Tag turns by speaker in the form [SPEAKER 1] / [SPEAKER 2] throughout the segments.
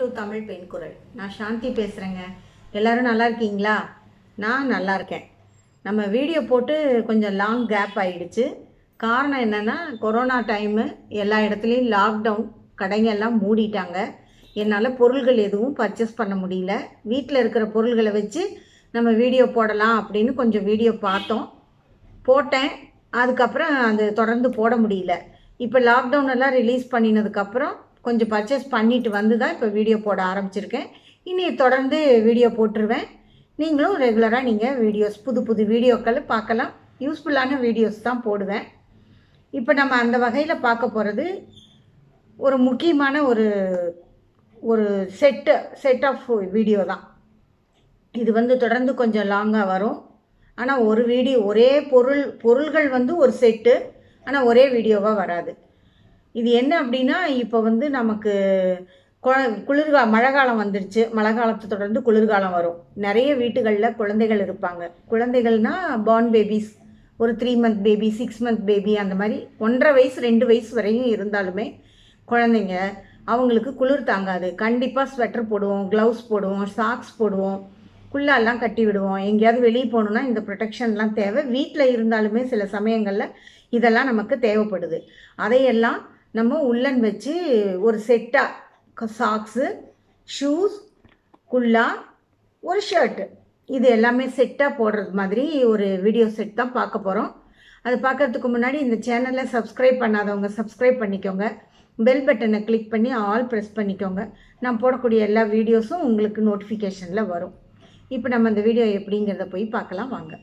[SPEAKER 1] To Tamil பெண் குரல் நான் சாந்தி பேசுகிறேங்க எல்லாரும் நல்லா இருக்கீங்களா நான் நல்லா இருக்கேன் நம்ம வீடியோ போட்டு கொஞ்சம் லாங் கேப் ஆயிடுச்சு காரணம் என்னென்னா கொரோனா டைமு எல்லா இடத்துலையும் லாக்டவுன் கடைங்க எல்லாம் மூடிட்டாங்க என்னால் பொருள்கள் எதுவும் பர்ச்சேஸ் பண்ண முடியல வீட்டில் இருக்கிற பொருள்களை வச்சு நம்ம வீடியோ போடலாம் அப்படின்னு கொஞ்சம் வீடியோ பார்த்தோம் போட்டேன் அதுக்கப்புறம் அது தொடர்ந்து போட முடியல இப்போ லாக்டவுன் எல்லாம் ரிலீஸ் பண்ணினதுக்கப்புறம் கொஞ்சம் பர்ச்சேஸ் பண்ணிட்டு வந்து தான் இப்போ வீடியோ போட ஆரம்பிச்சிருக்கேன் இனி தொடர்ந்து வீடியோ போட்டுருவேன் நீங்களும் ரெகுலராக நீங்கள் வீடியோஸ் புது புது வீடியோக்கள் பார்க்கலாம் யூஸ்ஃபுல்லான வீடியோஸ் தான் போடுவேன் இப்போ நம்ம அந்த வகையில் பார்க்க போகிறது ஒரு முக்கியமான ஒரு ஒரு செட்டு செட் ஆஃப் வீடியோ தான் இது வந்து தொடர்ந்து கொஞ்சம் லாங்காக வரும் ஆனால் ஒரு வீடியோ ஒரே பொருள் பொருள்கள் வந்து ஒரு செட்டு ஆனால் ஒரே வீடியோவாக வராது இது என்ன அப்படின்னா இப்போ வந்து நமக்கு குழ- குளிர்கா மழை காலம் வந்துருச்சு மழை காலத்தை தொடர்ந்து குளிர்காலம் வரும் நிறைய வீட்டுகளில் குழந்தைகள் இருப்பாங்க குழந்தைகள்னா பார்ன் பேபிஸ் ஒரு three month baby six month baby அந்த மாதிரி ஒன்றரை வயசு ரெண்டு வயசு வரையும் இருந்தாலுமே குழந்தைங்க அவங்களுக்கு குளிர் தாங்காது கண்டிப்பாக ஸ்வெட்டர் போடுவோம் க்ளவுஸ் போடுவோம் சாக்ஸ் போடுவோம் குள்ளாலாம் கட்டி விடுவோம் எங்கேயாவது வெளியே போகணுன்னா இந்த ப்ரொடெக்ஷன்லாம் தேவை வீட்டில் இருந்தாலுமே சில சமயங்களில் இதெல்லாம் நமக்கு தேவைப்படுது அதையெல்லாம் நம்ம உள்ளன் வச்சு ஒரு செட்டாக சாக்ஸு ஷூஸ் குல்லா ஒரு ஷர்ட்டு இது எல்லாமே செட்டாக போடுறது மாதிரி ஒரு வீடியோ செட் தான் பார்க்க போகிறோம் அது பார்க்கறதுக்கு முன்னாடி இந்த சேனலை சப்ஸ்கிரைப் பண்ணாதவங்க சப்ஸ்கிரைப் பண்ணிக்கோங்க பெல் பட்டனை கிளிக் பண்ணி ஆல் ப்ரெஸ் பண்ணிக்கோங்க நான் போடக்கூடிய எல்லா வீடியோஸும் உங்களுக்கு நோட்டிஃபிகேஷனில் வரும் இப்போ நம்ம இந்த வீடியோ எப்படிங்கிறத போய் பார்க்கலாம் வாங்க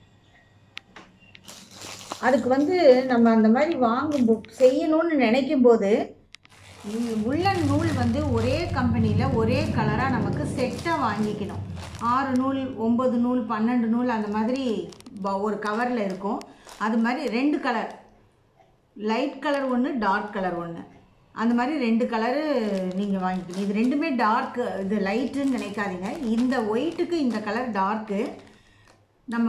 [SPEAKER 1] அதுக்கு வந்து நம்ம அந்த மாதிரி வாங்கும் போ- செய்யணும்னு நினைக்கும் போது உள்ளன் நூல் வந்து ஒரே கம்பெனியில் ஒரே கலராக நமக்கு செட்டாக வாங்கிக்கணும் ஆறு நூல் ஒம்பது நூல் பன்னெண்டு நூல் அந்த மாதிரி ப- ஒரு கவரில் இருக்கும் அது மாதிரி ரெண்டு கலர் லைட் கலர் ஒன்று டார்க் கலர் ஒன்று அந்த மாதிரி ரெண்டு கலரு நீங்கள் வாங்கிக்கணும் இது ரெண்டுமே டார்க்கு இது லைட்டுன்னு நினைக்காதீங்க இந்த ஒயிட்டுக்கு இந்த கலர் டார்க்கு நம்ம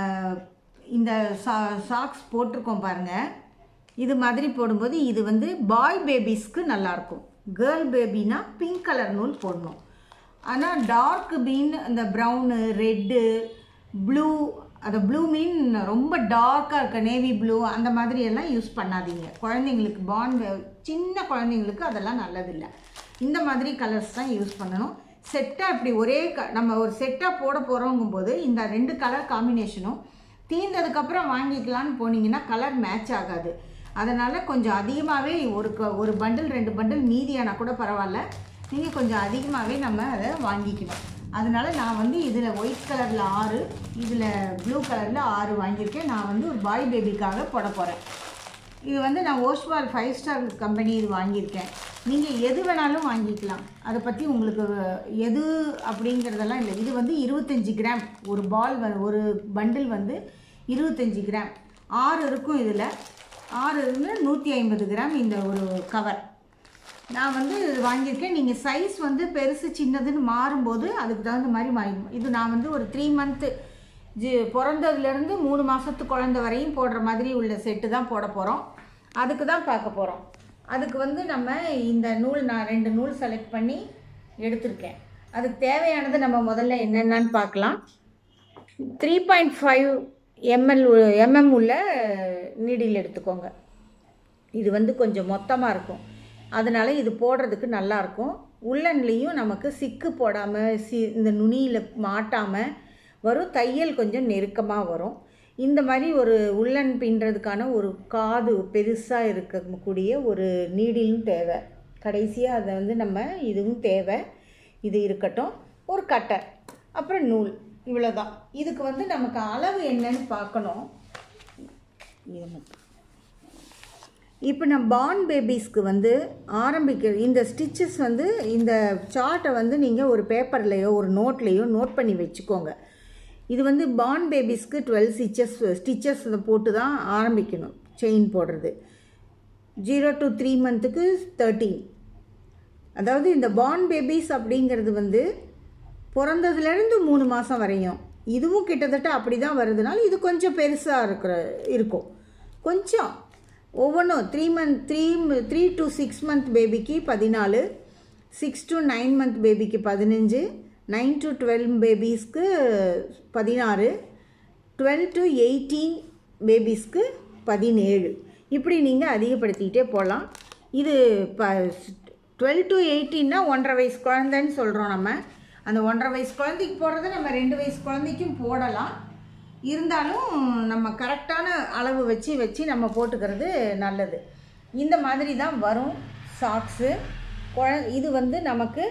[SPEAKER 1] இந்த சா சாக்ஸ் போட்டிருக்கோம் பாருங்கள் இது மாதிரி போடும்போது இது வந்து பாய் பேபிஸ்க்கு நல்லாயிருக்கும் கேர்ள் பேபினா பிங்க் கலர் நூல் போடணும் ஆனால் டார்க் பீன் இந்த ப்ரௌனு ரெட்டு ப்ளூ அந்த ப்ளூ மீன் ரொம்ப டார்க்காக இருக்க நேவி ப்ளூ அந்த மாதிரி எல்லாம் யூஸ் பண்ணாதீங்க குழந்தைங்களுக்கு பான் சின்ன குழந்தைங்களுக்கு அதெல்லாம் நல்லதில்லை இந்த மாதிரி கலர்ஸ் தான் யூஸ் பண்ணணும் செட்டாக இப்படி ஒரே க நம்ம ஒரு செட்டாக போட போகிறோங்கும்போது இந்த ரெண்டு கலர் காம்பினேஷனும் தீர்ந்ததுக்கப்புறம் வாங்கிக்கலான்னு போனீங்கன்னா கலர் மேட்ச் ஆகாது அதனால் கொஞ்சம் அதிகமாகவே ஒரு க ஒரு பண்டில் ரெண்டு பண்டில் மீதியானா கூட பரவாயில்ல நீங்கள் கொஞ்சம் அதிகமாகவே நம்ம அதை வாங்கிக்கணும் அதனால நான் வந்து இதில் ஒயிட் கலரில் ஆறு இதில் ப்ளூ கலரில் ஆறு வாங்கியிருக்கேன் நான் வந்து ஒரு பாய் பேபிக்காக போட போகிறேன் இது வந்து நான் ஓஷ்வால் ஃபைவ் ஸ்டார் கம்பெனி இது வாங்கியிருக்கேன் நீங்கள் எது வேணாலும் வாங்கிக்கலாம் அதை பற்றி உங்களுக்கு எது அப்படிங்கிறதெல்லாம் இல்லை இது வந்து இருபத்தஞ்சி கிராம் ஒரு பால் வ- ஒரு பண்டில் வந்து இருபத்தஞ்சி கிராம் ஆறு இருக்கும் இதில் ஆறு இருந்து நூற்றி ஐம்பது கிராம் இந்த ஒரு கவர் நான் வந்து இது வாங்கியிருக்கேன் நீங்கள் சைஸ் வந்து பெருசு சின்னதுன்னு மாறும்போது அதுக்கு தகுந்த மாதிரி மாறி இது நான் வந்து ஒரு த்ரீ மந்த்து ஜி பிறந்ததுலேருந்து மூணு மாதத்து குழந்த வரையும் போடுற மாதிரி உள்ள செட்டு தான் போட போகிறோம் அதுக்கு தான் பார்க்க போகிறோம் அதுக்கு வந்து நம்ம இந்த நூல் நான் ரெண்டு நூல் செலக்ட் பண்ணி எடுத்திருக்கேன் அதுக்கு தேவையானது நம்ம முதல்ல என்னென்னு பார்க்கலாம் three point five ML MM உள்ள நீடில் எடுத்துக்கோங்க இது வந்து கொஞ்சம் மொத்தமாக இருக்கும் அதனால் இது போடுறதுக்கு நல்லாயிருக்கும் உள்ளன்லேயும் நமக்கு சிக்கு போடாமல் சி இந்த நுனியில் மாட்டாமல் வரும் தையல் கொஞ்சம் நெருக்கமாக வரும் இந்த மாதிரி ஒரு உள்ளன் பின்னுறதுக்கான ஒரு காது பெருசாக இருக்கக்கூடிய ஒரு நீடிலும் தேவை கடைசியாக அதை வந்து நம்ம இதுவும் தேவை இது இருக்கட்டும் ஒரு கட்டர் அப்புறம் நூல் இவ்வளோதான் இதுக்கு வந்து நமக்கு அளவு என்னன்னு பார்க்கணும் இது மட்டும் இப்போ நான் பார்ன் பேபிஸ்க்கு வந்து ஆரம்பிக்க இந்த ஸ்டிச்சஸ் வந்து இந்த சார்ட்டை வந்து நீங்கள் ஒரு பேப்பர்லேயோ ஒரு நோட்லேயோ நோட் பண்ணி வச்சுக்கோங்க இது வந்து பார்ன் பேபிஸ்க்கு டுவெல் ஸ்டிச்சஸ் ஸ்டிச்சஸ் போட்டு தான் ஆரம்பிக்கணும் செயின் போடுறது ஜீரோ டு த்ரீ மந்த்துக்கு தேர்ட்டீன் அதாவது இந்த பார்ன் பேபிஸ் அப்படிங்கிறது வந்து பிறந்ததுலேருந்து மூணு மாதம் வரையும் இதுவும் கிட்டத்தட்ட அப்படி தான் வருதுனால இது கொஞ்சம் பெருசாக இருக்கிற இருக்கும் கொஞ்சம் ஒவ்வொன்றும் three month three three to six month பேபிக்கு பதினாலு சிக்ஸ் டு நைன் மந்த் பேபிக்கு பதினஞ்சு நைன் டு டுவெல் பேபிஸ்க்கு பதினாறு டுவெல் டு எயிட்டீன் பேபிஸ்க்கு பதினேழு இப்படி நீங்கள் அதிகப்படுத்திக்கிட்டே போகலாம் இது இப்போ டுவெல் டு எயிட்டீன்னா ஒன்றரை வயசு குழந்தைன்னு சொல்கிறோம் நம்ம அந்த ஒன்றரை வயசு குழந்தைக்கு போடுறத நம்ம ரெண்டு வயசு குழந்தைக்கும் போடலாம் இருந்தாலும் நம்ம கரெக்டான அளவு வச்சு வச்சு நம்ம போட்டுக்கிறது நல்லது இந்த மாதிரி தான் வரும் சாக்ஸு குழ இது வந்து நமக்கு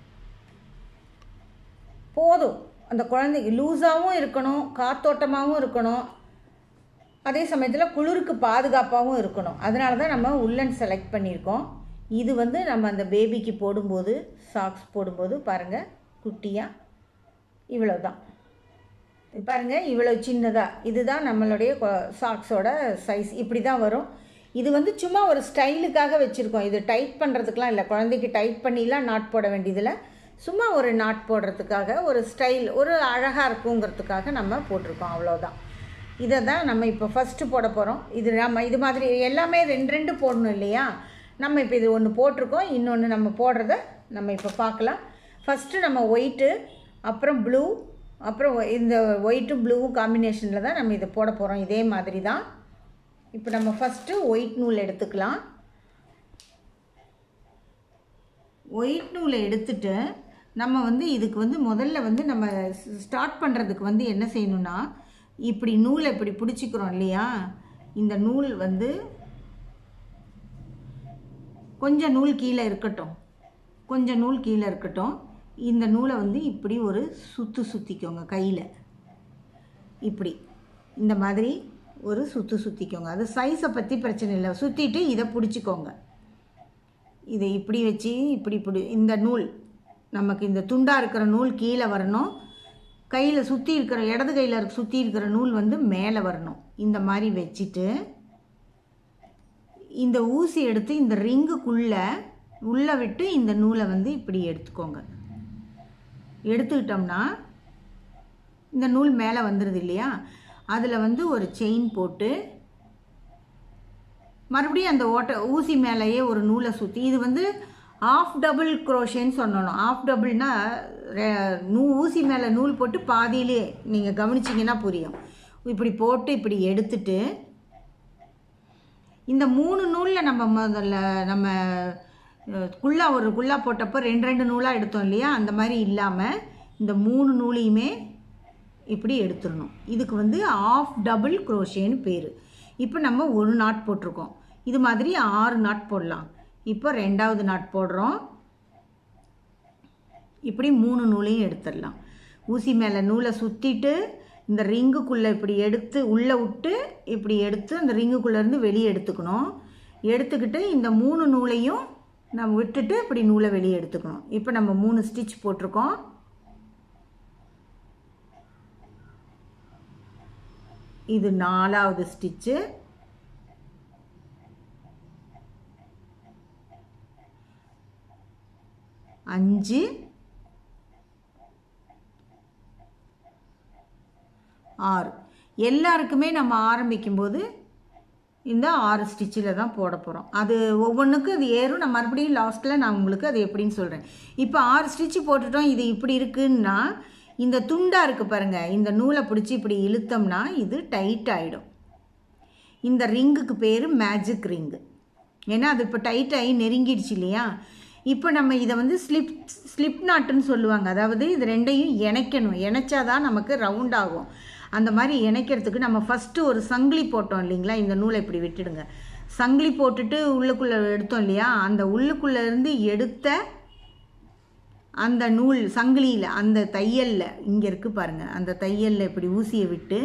[SPEAKER 1] போதும் அந்த குழந்தைக்கு லூஸாகவும் இருக்கணும் காத்தோட்டமாகவும் இருக்கணும் அதே சமயத்தில் குளிருக்கு பாதுகாப்பாகவும் இருக்கணும் அதனால தான் நம்ம உள்ளன் செலக்ட் பண்ணியிருக்கோம் இது வந்து நம்ம அந்த பேபிக்கு போடும்போது சாக்ஸ் போடும்போது பாருங்கள் குட்டியாக இவ்வளோ தான் பாருங்கள் இவ்வளோ சின்னதாக இதுதான் நம்மளுடைய சாக்ஸோட சைஸ் இப்படி தான் வரும் இது வந்து சும்மா ஒரு ஸ்டைலுக்காக வச்சுருக்கோம் இது டைட் பண்ணுறதுக்கெலாம் இல்லை குழந்தைக்கு டைட் பண்ணிலாம் நாட் போட வேண்டியதில்லை சும்மா ஒரு நாட் போடுறதுக்காக ஒரு ஸ்டைல் ஒரு அழகாக இருக்குங்கிறதுக்காக நம்ம போட்டிருக்கோம் அவ்வளோதான் இதை தான் நம்ம இப்போ ஃபஸ்ட்டு போட போகிறோம் இது நம்ம இது மாதிரி எல்லாமே ரெண்டு ரெண்டு போடணும் இல்லையா நம்ம இப்போ இது ஒன்று போட்டிருக்கோம் இன்னொன்று நம்ம போடுறத நம்ம இப்போ பார்க்கலாம் ஃபஸ்ட்டு நம்ம ஒயிட்டு அப்புறம் ப்ளூ அப்புறம் ஒ- இந்த ஒயிட்டும் ப்ளூவும் காம்பினேஷனில் தான் நம்ம இதை போட போகிறோம் இதே மாதிரி தான் இப்போ நம்ம ஃபஸ்ட்டு ஒயிட் நூல் எடுத்துக்கலாம் ஒயிட் நூலை எடுத்துட்டு நம்ம வந்து இதுக்கு வந்து முதல்ல வந்து நம்ம ஸ்டார்ட் பண்ணுறதுக்கு வந்து என்ன செய்யணும்னா இப்படி நூலை இப்படி பிடிச்சிக்கிறோம் இல்லையா இந்த நூல் வந்து கொஞ்சம் நூல் கீழே இருக்கட்டும் கொஞ்சம் நூல் கீழே இருக்கட்டும் இந்த நூலை வந்து இப்படி ஒரு சுற்று சுற்றிக்கோங்க கையில் இப்படி இந்த மாதிரி ஒரு சுற்று சுற்றிக்கோங்க அது சைஸை பற்றி பிரச்சனை இல்லை சுற்றிட்டு இதை பிடிச்சிக்கோங்க இதை இப்படி வச்சு இப்படி இப்படி இந்த நூல் நமக்கு இந்த துண்டாக இருக்கிற நூல் கீழே வரணும் கையில் சுற்றி இருக்கிற இடது கையில் சுற்றி இருக்கிற நூல் வந்து மேலே வரணும் இந்த மாதிரி வச்சுட்டு இந்த ஊசி எடுத்து இந்த ரிங்குக்குள்ளே உள்ளே விட்டு இந்த நூலை வந்து இப்படி எடுத்துக்கோங்க எடுத்துக்கிட்டோம்னா இந்த நூல் மேலே வந்துடுது இல்லையா அதில் வந்து ஒரு செயின் போட்டு மறுபடியும் அந்த ஓட்டை ஊசி மேலேயே ஒரு நூலை சுற்றி இது வந்து ஆஃப் டபுள் குரோஷேன்னு சொன்னோம் ஆஃப் டபுள்னா நூ ஊசி மேலே நூல் போட்டு பாதியிலே நீங்கள் கவனிச்சிங்கன்னா புரியும் இப்படி போட்டு இப்படி எடுத்துட்டு இந்த மூணு நூலில் நம்ம முதல்ல நம்ம அஹ், குல்லா ஒரு குல்லா போட்டப்போ ரெண்டு ரெண்டு நூலாக எடுத்தோம் இல்லையா அந்த மாதிரி இல்லாமல் இந்த மூணு நூலையுமே இப்படி எடுத்துடணும் இதுக்கு வந்து ஆஃப் டபுள் குரோஷேன்னு பேர் இப்போ நம்ம ஒரு நாட் போட்டிருக்கோம் இது மாதிரி ஆறு நாட் போடலாம் இப்போ ரெண்டாவது நாட் போடுறோம் இப்படி மூணு நூலையும் எடுத்துடலாம் ஊசி மேலே நூலை சுற்றிட்டு இந்த ரிங்குக்குள்ளே இப்படி எடுத்து உள்ளே விட்டு இப்படி எடுத்து அந்த ரிங்குக்குள்ளேருந்து வெளியே எடுத்துக்கணும் எடுத்துக்கிட்டு இந்த மூணு நூலையும் நம்ம விட்டுட்டு இப்படி நூலை வெளியே எடுத்துக்கணும் இப்போ நம்ம மூணு ஸ்டிச் போட்டிருக்கோம் இது நாலாவது ஸ்டிச்சு அஞ்சு ஆறு எல்லாருக்குமே நம்ம ஆரம்பிக்கும்போது இந்த ஆறு ஸ்டிச்சில் தான் போட போகிறோம் அது ஒவ்வொன்றுக்கும் அது ஏறும் நான் மறுபடியும் லாஸ்ட்டில் நான் உங்களுக்கு அது எப்படின்னு சொல்கிறேன் இப்போ ஆறு ஸ்டிச்சு போட்டுட்டோம் இது இப்படி இருக்குன்னா இந்த துண்டாக இருக்குது பாருங்கள் இந்த நூலை பிடிச்சி இப்படி இழுத்தோம்னா இது டைட் ஆகிடும் இந்த ரிங்குக்கு பேர் மேஜிக் ரிங்கு ஏன்னா அது இப்போ டைட் ஆகி நெருங்கிடுச்சு இல்லையா இப்போ நம்ம இதை வந்து ஸ்லிப் ஸ்லிப் நாட்டுன்னு சொல்லுவாங்க அதாவது இது ரெண்டையும் இணைக்கணும் இணைச்சாதான் நமக்கு ரவுண்ட் ஆகும் அந்த மாதிரி இணைக்கிறதுக்கு நம்ம ஃபஸ்ட்டு ஒரு சங்கிலி போட்டோம் இல்லைங்களா இந்த நூலை இப்படி விட்டுடுங்க சங்கிலி போட்டுட்டு உள்ளுக்குள்ளே எடுத்தோம் இல்லையா அந்த உள்ளுக்குள்ளே இருந்து எடுத்த அந்த நூல் சங்கிலியில் அந்த தையலில் இங்கே இருக்குது பாருங்கள் அந்த தையலில் இப்படி ஊசியை விட்டு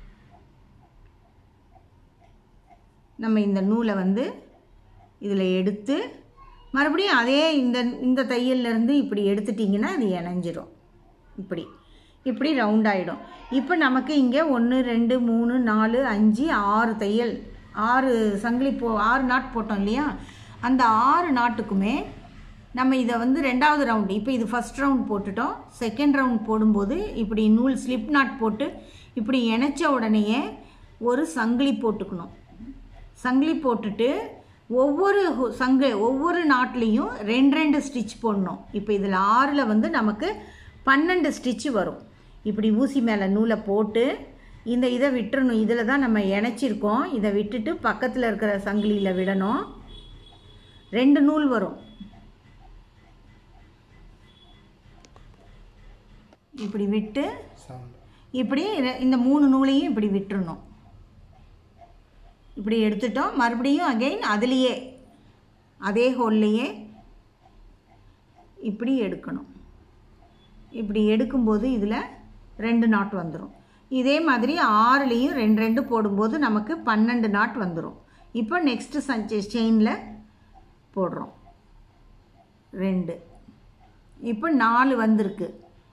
[SPEAKER 1] நம்ம இந்த நூலை வந்து இதில் எடுத்து மறுபடியும் அதே இந்த இந்த தையல்ல இருந்து இப்படி எடுத்துட்டிங்கன்னா அது இணைஞ்சிரும் இப்படி இப்படி ரவுண்ட் ஆகிடும் இப்போ நமக்கு இங்கே ஒன்று ரெண்டு மூணு நாலு அஞ்சு ஆறு தையல் ஆறு சங்கிலி போ ஆறு நாட் போட்டோம் இல்லையா அந்த ஆறு நாட்டுக்குமே நம்ம இதை வந்து ரெண்டாவது ரவுண்டு இப்போ இது ஃபஸ்ட் ரவுண்ட் போட்டுட்டோம் செகண்ட் ரவுண்ட் போடும்போது இப்படி நூல் ஸ்லிப் நாட் போட்டு இப்படி இணைச்ச உடனேயே ஒரு சங்கிலி போட்டுக்கணும் சங்கிலி போட்டுட்டு ஒவ்வொரு ஹு- சங்கு ஒவ்வொரு நாட்லேயும் ரெண்டு ரெண்டு ஸ்டிச் போடணும் இப்போ இதில் ஆறில் வந்து நமக்கு பன்னெண்டு ஸ்டிச் வரும் இப்படி ஊசி மேலே நூலை போட்டு இந்த இதை விட்டுறணும் இதில் தான் நம்ம இணைச்சிருக்கோம் இதை விட்டுட்டு பக்கத்தில் இருக்கிற சங்கிலியில் விடணும் ரெண்டு நூல் வரும் இப்படி விட்டு
[SPEAKER 2] சவுண்ட்
[SPEAKER 1] இப்படி ரெ- இந்த மூணு நூலையும் இப்படி விட்டுறணும் இப்படி எடுத்துட்டோம் மறுபடியும் அகைன் அதுலேயே அதே ஹோல்லையே இப்படி எடுக்கணும் இப்படி எடுக்கும்போது இதில் ரெண்டு நாட் வந்துடும் இதே மாதிரி ஆறுலேயும் ரெண்டு ரெண்டு போடும்போது நமக்கு பன்னெண்டு நாட் வந்துடும் இப்போ நெக்ஸ்ட்டு சஞ்ச செயினில் போடுறோம் ரெண்டு இப்போ நாலு வந்திருக்கு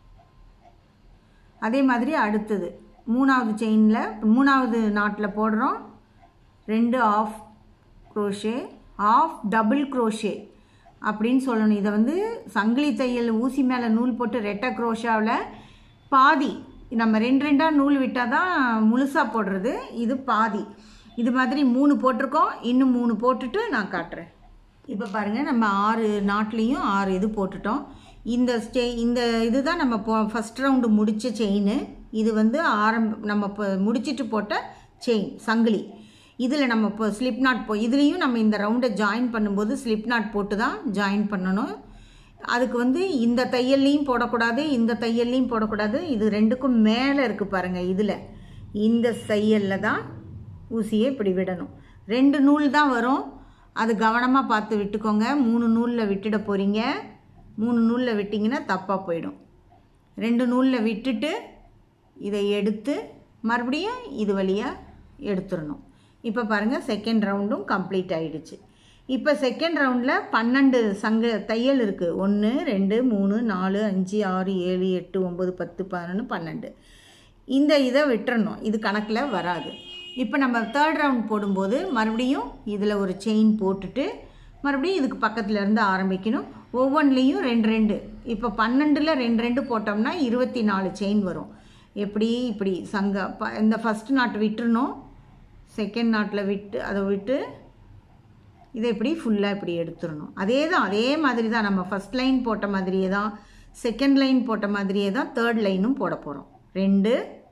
[SPEAKER 1] அதே மாதிரி அடுத்தது மூணாவது செயினில் மூணாவது நாட்டில் போடுறோம் ரெண்டு half crochet half double crochet அப்படின்னு சொல்லணும் இதை வந்து சங்கிலி தையல் ஊசி மேலே நூல் போட்டு ரெட்டை க்ரோஷாவில் பாதி நம்ம ரெண்டு ரெண்டாக நூல் விட்டால் தான் முழுசாக போடுறது இது பாதி இது மாதிரி மூணு போட்டிருக்கோம் இன்னும் மூணு போட்டுட்டு நான் காட்டுறேன் இப்போ பாருங்கள் நம்ம ஆறு நாட்லேயும் ஆறு இது போட்டுட்டோம் இந்த ஸ்டே இந்த இதுதான் நம்ம போ ஃபஸ்ட் ரவுண்டு முடித்த செயின் இது வந்து ஆரம்ப நம்ம இப்போ முடிச்சிட்டு போட்ட செயின் சங்கிலி இதில் நம்ம இப்போ ஸ்லிப் நாட் போ இதுலேயும் நம்ம இந்த ரவுண்டை ஜாயின் பண்ணும்போது ஸ்லிப் நாட் போட்டு தான் ஜாயின் பண்ணணும் அதுக்கு வந்து இந்த தையல்லையும் போடக்கூடாது இந்த தையல்லையும் போடக்கூடாது இது ரெண்டுக்கும் மேலே இருக்குது பாருங்கள் இதில் இந்த தையலில் தான் ஊசியை இப்படி விடணும் ரெண்டு நூல் தான் வரும் அது கவனமாக பார்த்து விட்டுக்கோங்க மூணு நூலில் விட்டுட போகிறீங்க மூணு நூலில் விட்டிங்கன்னா தப்பாக போயிடும் ரெண்டு நூலில் விட்டுட்டு இதை எடுத்து மறுபடியும் இது வழியாக எடுத்துடணும் இப்போ பாருங்கள் செகண்ட் ரவுண்டும் கம்ப்ளீட் ஆயிடுச்சு இப்போ செகண்ட் ரவுண்டில் பன்னெண்டு சங்க தையல் இருக்குது ஒன்று ரெண்டு மூணு நாலு அஞ்சு ஆறு ஏழு எட்டு ஒம்பது பத்து பதினொன்று பன்னெண்டு இந்த இதை விட்டுறணும் இது கணக்கில் வராது இப்போ நம்ம தேர்ட் ரவுண்ட் போடும்போது மறுபடியும் இதில் ஒரு செயின் போட்டுட்டு மறுபடியும் இதுக்கு பக்கத்துல இருந்து ஆரம்பிக்கணும் ஒவ்வொன்றிலையும் ரெண்டு ரெண்டு இப்போ பன்னெண்டில் ரெண்டு ரெண்டு போட்டோம்னா இருபத்தி நாலு செயின் வரும் எப்படி இப்படி சங்க ப இந்த ஃபஸ்ட் நாட் விட்டுறணும் செகண்ட் நாட்டில் விட்டு அதை விட்டு இதை இப்படி ஃபுல்லாக இப்படி எடுத்துடணும் அதே தான் அதே மாதிரி தான் நம்ம ஃபஸ்ட் லைன் போட்ட மாதிரியே தான் செகண்ட் லைன் போட்ட மாதிரியே தான் தேர்ட் லைனும் போட போகிறோம் ரெண்டு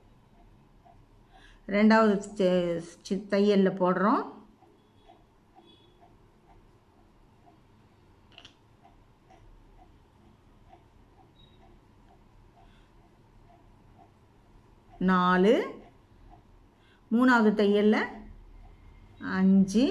[SPEAKER 1] ரெண்டாவது சி- சி- தையலில் போடுறோம் நாலு மூணாவது தையலில் அஞ்சு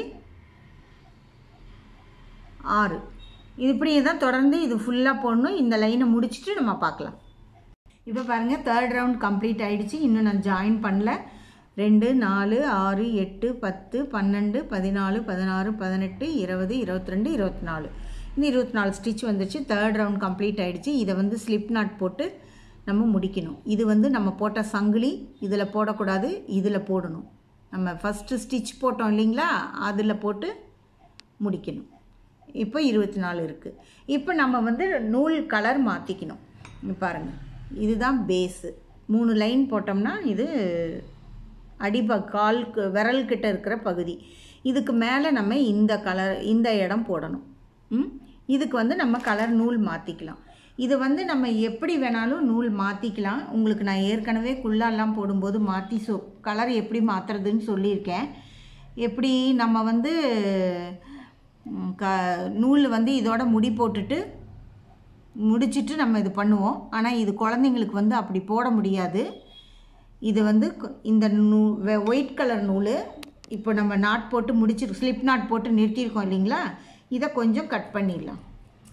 [SPEAKER 1] ஆறு இது இப்படியே தான் தொடர்ந்து இது ஃபுல்லாக போடணும் இந்த லைனை முடிச்சுட்டு நம்ம பார்க்கலாம் இப்போ பாருங்கள் தேர்ட் ரவுண்ட் கம்ப்ளீட் ஆயிடுச்சு இன்னும் நான் ஜாயின் பண்ணல ரெண்டு நாலு ஆறு எட்டு பத்து பன்னெண்டு பதினாலு பதினாறு பதினெட்டு இருபது இருபத்தி ரெண்டு இருபத்தி நாலு இந்த இருபத்தி நாலு ஸ்டிச் வந்துச்சு தேர்ட் ரவுண்ட் கம்ப்ளீட் ஆயிடுச்சு இதை வந்து ஸ்லிப் நாட் போட்டு நம்ம முடிக்கணும் இது வந்து நம்ம போட்ட சங்கிலி இதில் போடக்கூடாது இதில் போடணும் நம்ம ஃபஸ்ட்டு ஸ்டிச் போட்டோம் இல்லைங்களா அதில் போட்டு முடிக்கணும் இப்போ இருபத்தி நாலு இருக்குது இப்போ நம்ம வந்து நூல் கலர் மாற்றிக்கணும் இங்க பாருங்கள் இதுதான் பேஸு மூணு லைன் போட்டோம்னா இது அடிப கால்க்கு விரல் கிட்ட இருக்கிற பகுதி இதுக்கு மேலே நம்ம இந்த கலர் இந்த இடம் போடணும் ம்? இதுக்கு வந்து நம்ம கலர் நூல் மாற்றிக்கலாம் இது வந்து நம்ம எப்படி வேணாலும் நூல் மாற்றிக்கலாம் உங்களுக்கு நான் ஏற்கனவே குள்ளாலாம் போடும்போது மாற்றி சொ கலர் எப்படி மாற்றுறதுன்னு சொல்லியிருக்கேன் எப்படி நம்ம வந்து ம், க நூல் வந்து இதோட முடி போட்டுட்டு முடிச்சிட்டு நம்ம இது பண்ணுவோம் ஆனால் இது குழந்தைங்களுக்கு வந்து அப்படி போட முடியாது இது வந்து கு- இந்த நூ ஒயிட் கலர் நூல் இப்போ நம்ம நாட் போட்டு முடிச்சிரு ஸ்லிப் நாட் போட்டு நிறுத்தியிருக்கோம் இல்லைங்களா இதை கொஞ்சம் கட் பண்ணிடலாம்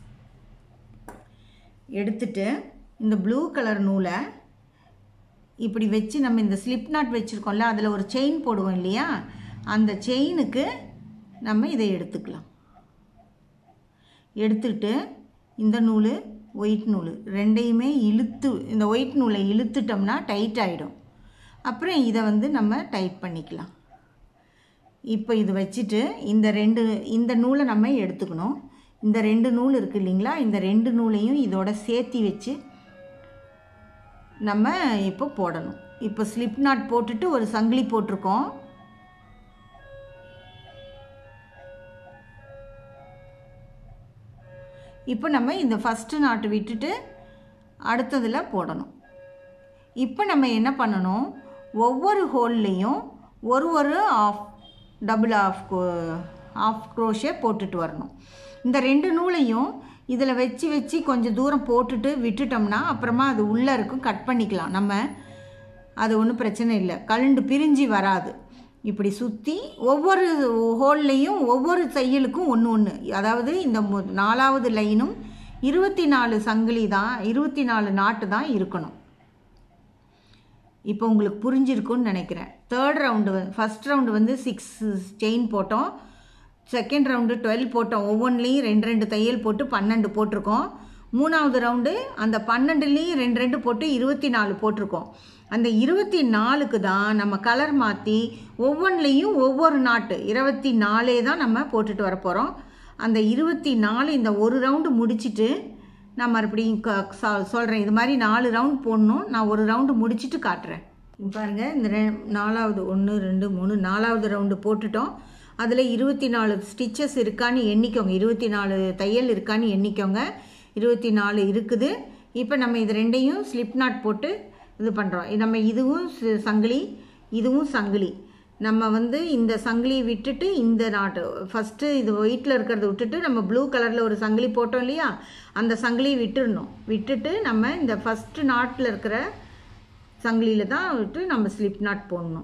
[SPEAKER 1] எடுத்துட்டு இந்த ப்ளூ கலர் நூலை இப்படி வச்சு நம்ம இந்த ஸ்லிப் நாட் வச்சுருக்கோம்ல அதில் ஒரு செயின் போடுவோம் இல்லையா அந்த செயினுக்கு நம்ம இதை எடுத்துக்கலாம் எடுத்துட்டு இந்த நூல் ஒயிட் நூல் ரெண்டையுமே இழுத்து இந்த ஒயிட் நூலை இழுத்துட்டோம்னா டைட் ஆகிடும் அப்புறம் இதை வந்து நம்ம டைட் பண்ணிக்கலாம் இப்போ இது வச்சுட்டு இந்த ரெண்டு இந்த நூலை நம்ம எடுத்துக்கணும் இந்த ரெண்டு நூல் இருக்குது இல்லைங்களா இந்த ரெண்டு நூலையும் இதோட சேர்த்தி வச்சு நம்ம இப்போ போடணும் இப்போ ஸ்லிப் நாட் போட்டுட்டு ஒரு சங்கிலி போட்டிருக்கோம் இப்போ நம்ம இந்த ஃபஸ்ட்டு நாட்டு விட்டுட்டு அடுத்ததில் போடணும் இப்போ நம்ம என்ன பண்ணணும் ஒவ்வொரு ஹோல்லையும் ஒரு ஒரு half double half half crochet போட்டுட்டு வரணும் இந்த ரெண்டு நூலையும் இதில் வச்சு வச்சு கொஞ்சம் தூரம் போட்டுட்டு விட்டுட்டோம்னா அப்புறமா அது உள்ளே இருக்கும் கட் பண்ணிக்கலாம் நம்ம அது ஒன்றும் பிரச்சனை இல்லை கழுண்டு பிரிஞ்சு வராது இப்படி சுற்றி ஒவ்வொரு ஹோல்லையும் ஒவ்வொரு தையலுக்கும் ஒன்று ஒன்று அதாவது இந்த மு- நாலாவது லைனும் இருபத்தி நாலு சங்கிலி தான் இருபத்தி நாலு நாட்டு தான் இருக்கணும் இப்போ உங்களுக்கு புரிஞ்சிருக்கும்னு நினைக்கிறேன் தேர்ட் ரவுண்டு ஃபஸ்ட் ரவுண்டு வந்து சிக்ஸ் செயின் போட்டோம் செகண்ட் ரவுண்டு டுவெல் போட்டோம் ஒவ்வொன்றுலேயும் ரெண்டு ரெண்டு தையல் போட்டு பன்னெண்டு போட்டிருக்கோம் மூணாவது ரவுண்டு அந்த பன்னெண்டுலேயும் ரெண்டு ரெண்டு போட்டு இருபத்தி நாலு போட்டிருக்கோம் அந்த இருபத்தி நாலுக்கு தான் நம்ம கலர் மாற்றி ஒவ்வொன்றுலேயும் ஒவ்வொரு நாட்டு இருபத்தி நாலே தான் நம்ம போட்டுட்டு வர போகிறோம் அந்த இருபத்தி நாலு இந்த ஒரு ரவுண்டு முடிச்சிட்டு நான் மறுபடியும் க சொல்கிறேன் இது மாதிரி நாலு ரவுண்ட் போடணும் நான் ஒரு ரவுண்டு முடிச்சிட்டு காட்டுறேன் இங்க பாருங்க இந்த ரெ நாலாவது ஒன்று ரெண்டு மூணு நாலாவது ரவுண்டு போட்டுட்டோம் அதில் இருபத்தி நாலு ஸ்டிச்சஸ் இருக்கான்னு எண்ணிக்கோங்க இருபத்தி நாலு தையல் இருக்கான்னு எண்ணிக்கோங்க இருபத்தி நாலு இருக்குது இப்போ நம்ம இது ரெண்டையும் ஸ்லிப் நாட் போட்டு இது பண்ணுறோம் நம்ம இதுவும் ச- சங்கிலி இதுவும் சங்கிலி நம்ம வந்து இந்த சங்கிலியை விட்டுட்டு இந்த நாட்டு ஃபஸ்ட்டு இது ஒயிட்டில் இருக்கிறத விட்டுட்டு நம்ம ப்ளூ கலரில் ஒரு சங்கிலி போட்டோம் இல்லையா அந்த சங்கிலியை விட்டுடணும் விட்டுட்டு நம்ம இந்த ஃபஸ்ட்டு நாட்டில் இருக்கிற சங்கிலியில் தான் விட்டு நம்ம ஸ்லிப் நாட் போடணும்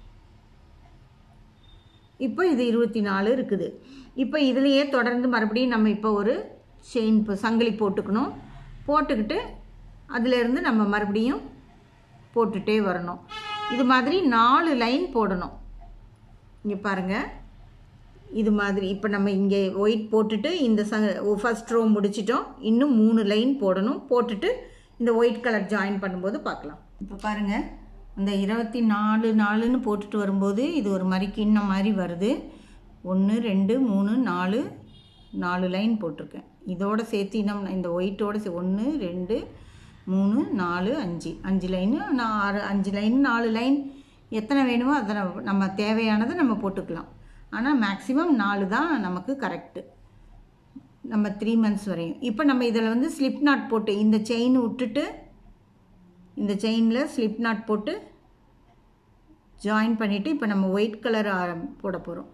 [SPEAKER 1] இப்போ இது இருபத்தி நாலு இருக்குது இப்போ இதுலேயே தொடர்ந்து மறுபடியும் நம்ம இப்போ ஒரு செயின் இப்போ சங்கிலி போட்டுக்கணும் போட்டுக்கிட்டு அதிலேருந்து நம்ம மறுபடியும் போட்டுட்டே வரணும் இது மாதிரி நாலு லைன் போடணும் இங்கே பாருங்கள் இது மாதிரி இப்போ நம்ம இங்கே ஒயிட் போட்டுட்டு இந்த ச ஃபஸ்ட் ரோ முடிச்சிட்டோம் இன்னும் மூணு லைன் போடணும் போட்டுட்டு இந்த ஒயிட் கலர் ஜாயின் பண்ணும்போது பார்க்கலாம் இப்போ பாருங்கள் இந்த இருபத்தி நாலு நாலுன்னு போட்டுட்டு வரும்போது இது ஒரு மாதிரி கிண்ணம் மாதிரி வருது ஒன்று ரெண்டு மூணு நாலு நாலு லைன் போட்டிருக்கேன் இதோட சேர்த்து நம்ம இந்த ஒயிட்டோட சே ஒன்று ரெண்டு மூணு நாலு அஞ்சு அஞ்சு லைனு நான் ஆறு அஞ்சு லைன் நாலு லைன் எத்தனை வேணுமோ அதை நம்ம- நம்ம தேவையானதை நம்ம போட்டுக்கலாம் ஆனால் மேக்ஸிமம் நாலு தான் நமக்கு கரெக்டு நம்ம த்ரீ மந்த்ஸ் வரையும் இப்போ நம்ம இதில் வந்து ஸ்லிப் நாட் போட்டு இந்த செயின் விட்டுட்டு இந்த செயினில் ஸ்லிப் நாட் போட்டு ஜாயின் பண்ணிவிட்டு இப்போ நம்ம ஒயிட் கலர் போட போகிறோம்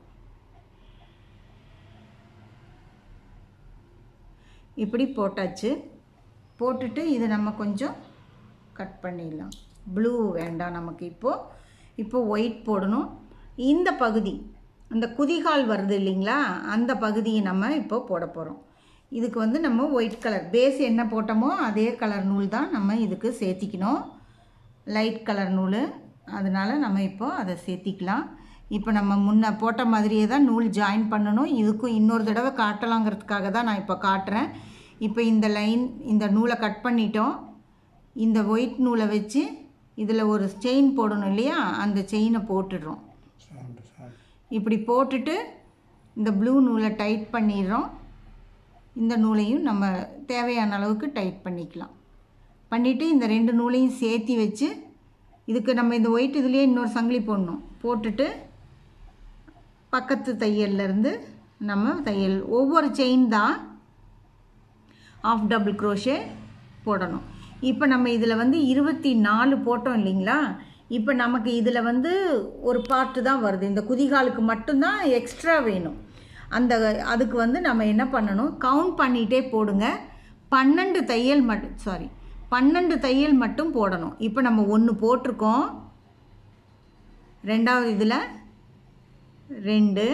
[SPEAKER 1] இப்படி போட்டாச்சு போட்டுட்டு இதை நம்ம கொஞ்சம் கட் பண்ணிடலாம் ப்ளூ வேண்டாம் நமக்கு இப்போது இப்போ ஒயிட் போடணும் இந்த பகுதி அந்த குதிகால் வருது இல்லைங்களா அந்த பகுதியை நம்ம இப்போ போட போகிறோம் இதுக்கு வந்து நம்ம ஒயிட் கலர் பேஸ் என்ன போட்டோமோ அதே கலர் நூல் தான் நம்ம இதுக்கு சேர்த்திக்கணும் லைட் கலர் நூல் அதனால் நம்ம இப்போ அதை சேர்த்திக்கலாம் இப்போ நம்ம முன்ன போட்ட மாதிரியே தான் நூல் ஜாயின் பண்ணணும் இதுக்கும் இன்னொரு தடவை காட்டலாங்கிறதுக்காக தான் நான் இப்போ காட்டுறேன் இப்போ இந்த லைன் இந்த நூலை கட் பண்ணிட்டோம் இந்த ஒயிட் நூலை வச்சு இதில் ஒரு செயின் போடணும் இல்லையா அந்த செயினை போட்டுடுறோம் இப்படி போட்டுட்டு இந்த ப்ளூ நூலை டைட் பண்ணிடுறோம் இந்த நூலையும் நம்ம தேவையான அளவுக்கு டைட் பண்ணிக்கலாம் பண்ணிவிட்டு இந்த ரெண்டு நூலையும் சேர்த்தி வச்சு இதுக்கு நம்ம இந்த ஒயிட் இதுலேயே இன்னொரு சங்கிலி போடணும் போட்டுட்டு பக்கத்து தையல்லேருந்து நம்ம தையல் ஒவ்வொரு செயின் தான் ஆஃப் டபுள் க்ரோஷே போடணும் இப்போ நம்ம இதில் வந்து இருபத்தி நாலு போட்டோம் இல்லைங்களா இப்போ நமக்கு இதில் வந்து ஒரு பார்ட்டு தான் வருது இந்த குதிகாலுக்கு மட்டும்தான் எக்ஸ்ட்ரா வேணும் அந்த அதுக்கு வந்து நம்ம என்ன பண்ணணும் கவுண்ட் பண்ணிகிட்டே போடுங்க பன்னெண்டு தையல் மட்டும் சாரி பன்னெண்டு தையல் மட்டும் போடணும் இப்போ நம்ம ஒன்று போட்டிருக்கோம் ரெண்டாவது இதில் ரெண்டு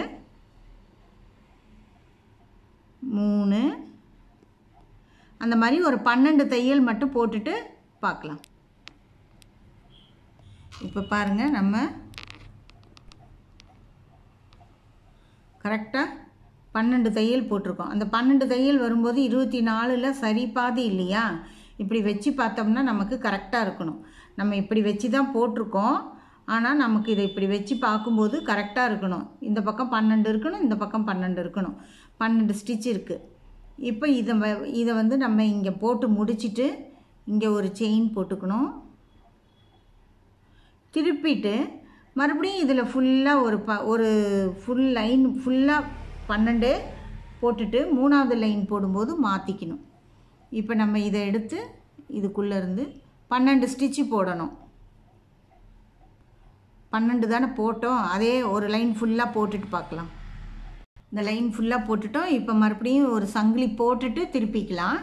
[SPEAKER 1] மூணு அந்த மாதிரி ஒரு பன்னெண்டு தையல் மட்டும் போட்டுட்டு பார்க்கலாம் இப்போ பாருங்கள் நம்ம கரெக்டாக பன்னெண்டு தையல் போட்டிருக்கோம் அந்த பன்னெண்டு தையல் வரும்போது இருபத்தி நாலில் சரி பாதி இல்லையா இப்படி வச்சு பார்த்தோம்னா நமக்கு கரெக்டாக இருக்கணும் நம்ம இப்படி வச்சு தான் போட்டிருக்கோம் ஆனால் நமக்கு இதை இப்படி வச்சு பார்க்கும்போது கரெக்டாக இருக்கணும் இந்த பக்கம் பன்னெண்டு இருக்கணும் இந்த பக்கம் பன்னெண்டு இருக்கணும் பன்னெண்டு ஸ்டிச் இருக்குது இப்போ இதை வ- இதை வந்து நம்ம இங்கே போட்டு முடிச்சிட்டு இங்கே ஒரு செயின் போட்டுக்கணும் திருப்பிட்டு மறுபடியும் இதில் ஃபுல்லாக ஒரு ப ஒரு ஃபுல் லைன் ஃபுல்லாக பன்னெண்டு போட்டுட்டு மூணாவது லைன் போடும்போது மாற்றிக்கணும் இப்போ நம்ம இதை எடுத்து இதுக்குள்ளே இருந்து பன்னெண்டு ஸ்டிச்சு போடணும் பன்னெண்டு தானே போட்டோம் அதே ஒரு லைன் ஃபுல்லாக போட்டுட்டு பார்க்கலாம் இந்த லைன் ஃபுல்லாக போட்டுட்டோம் இப்போ மறுபடியும் ஒரு சங்கிலி போட்டுட்டு திருப்பிக்கலாம்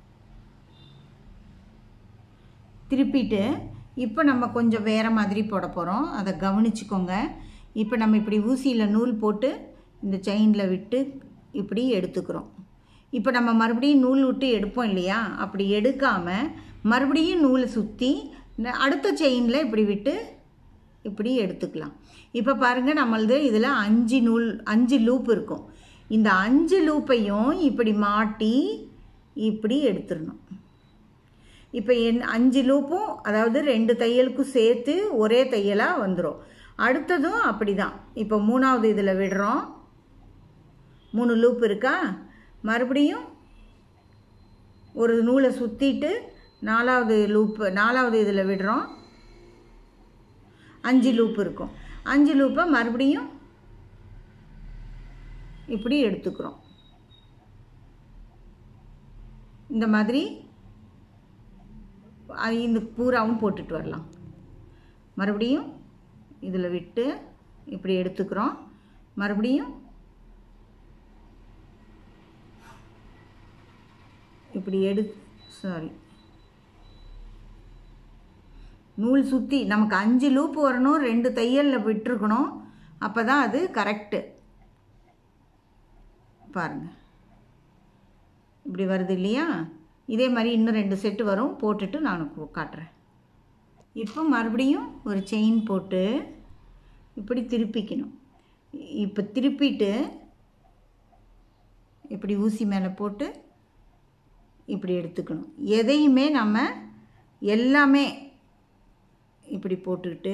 [SPEAKER 1] திருப்பிட்டு இப்போ நம்ம கொஞ்சம் வேறு மாதிரி போட போகிறோம் அதை கவனிச்சுக்கோங்க இப்போ நம்ம இப்படி ஊசியில் நூல் போட்டு இந்த செயினில் விட்டு இப்படி எடுத்துக்கிறோம் இப்போ நம்ம மறுபடியும் நூல் விட்டு எடுப்போம் இல்லையா அப்படி எடுக்காமல் மறுபடியும் நூலை சுற்றி அடுத்த செயினில் இப்படி விட்டு இப்படி எடுத்துக்கலாம் இப்போ பாருங்கள் நம்மளது இதில் அஞ்சு நூல் அஞ்சு லூப் இருக்கும் இந்த அஞ்சு லூப்பையும் இப்படி மாட்டி இப்படி எடுத்துடணும் இப்போ என் அஞ்சு லூப்பும் அதாவது ரெண்டு தையலுக்கும் சேர்த்து ஒரே தையலாக வந்துடும் அடுத்ததும் அப்படி தான் இப்போ மூணாவது இதில் விடுறோம் மூணு லூப் இருக்கா மறுபடியும் ஒரு நூலை சுற்றிட்டு நாலாவது லூப்பு நாலாவது இதில் விடுறோம் அஞ்சு லூப் இருக்கும் அஞ்சு லூப்பை மறுபடியும் இப்படி எடுத்துக்கிறோம் இந்த மாதிரி இந்த பூராவும் போட்டுட்டு வரலாம் மறுபடியும் இதில் விட்டு இப்படி எடுத்துக்கிறோம் மறுபடியும் இப்படி எடு சாரி நூல் சுற்றி நமக்கு அஞ்சு லூப்பு வரணும் ரெண்டு தையலில் விட்டுருக்கணும் அப்போ தான் அது கரெக்டு பாருங்கள் இப்படி வருது இல்லையா இதே மாதிரி இன்னும் ரெண்டு செட்டு வரும் போட்டுட்டு நான் காட்டுறேன் இப்போ மறுபடியும் ஒரு செயின் போட்டு இப்படி திருப்பிக்கணும் இப்போ திருப்பிட்டு இப்படி ஊசி மேலே போட்டு இப்படி எடுத்துக்கணும் எதையுமே நம்ம எல்லாமே இப்படி போட்டுக்கிட்டு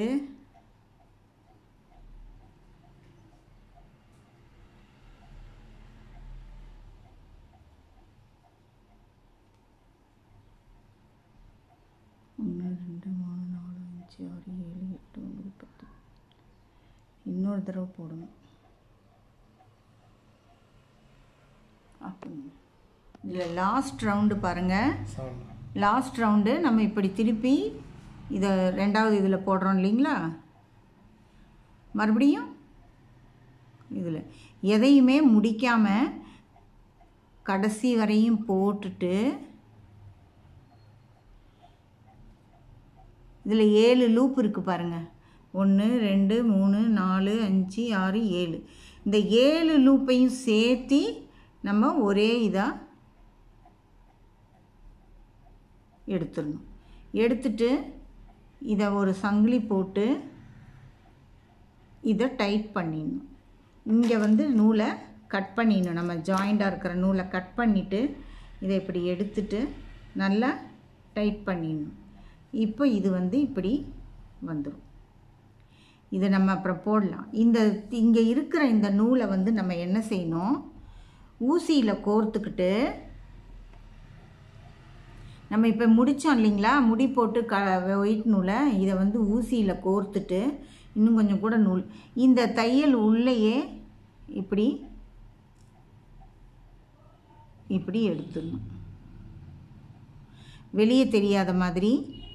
[SPEAKER 1] ஒன்று ரெண்டு மூணு நாலு அஞ்சு ஆறு ஏழு எட்டு ஒன்பது பத்து இன்னொரு தடவை போடணும் அப்படிங்க இதில் லாஸ்ட் ரவுண்டு பாருங்கள் லாஸ்ட் ரவுண்டு நம்ம இப்படி திருப்பி இதை ரெண்டாவது இதில் போடுறோம் இல்லைங்களா மறுபடியும் இதில் எதையுமே முடிக்காமல் கடைசி வரையும் போட்டுட்டு இதில் ஏழு லூப் இருக்குது பாருங்கள் ஒன்று ரெண்டு மூணு நாலு அஞ்சு ஆறு ஏழு இந்த ஏழு லூப்பையும் சேர்த்தி நம்ம ஒரே இதாக எடுத்துடணும் எடுத்துட்டு இதை ஒரு சங்கிலி போட்டு இதை டைட் பண்ணிடணும் இங்கே வந்து நூலை கட் பண்ணிடணும் நம்ம ஜாயிண்டாக இருக்கிற நூலை கட் பண்ணிவிட்டு இதை இப்படி எடுத்துட்டு நல்லா டைட் பண்ணிடணும் இப்போ இது வந்து இப்படி வந்துடும் இதை நம்ம அப்புறம் போடலாம் இந்த இங்கே இருக்கிற இந்த நூலை வந்து நம்ம என்ன செய்யணும் ஊசியில் கோர்த்துக்கிட்டு நம்ம இப்போ முடித்தோம் இல்லைங்களா முடி போட்டு க ஒயிட் நூலை இதை வந்து ஊசியில் கோர்த்துட்டு இன்னும் கொஞ்சம் கூட நூல் இந்த தையல் உள்ளேயே இப்படி இப்படி எடுத்துடணும் வெளியே தெரியாத மாதிரி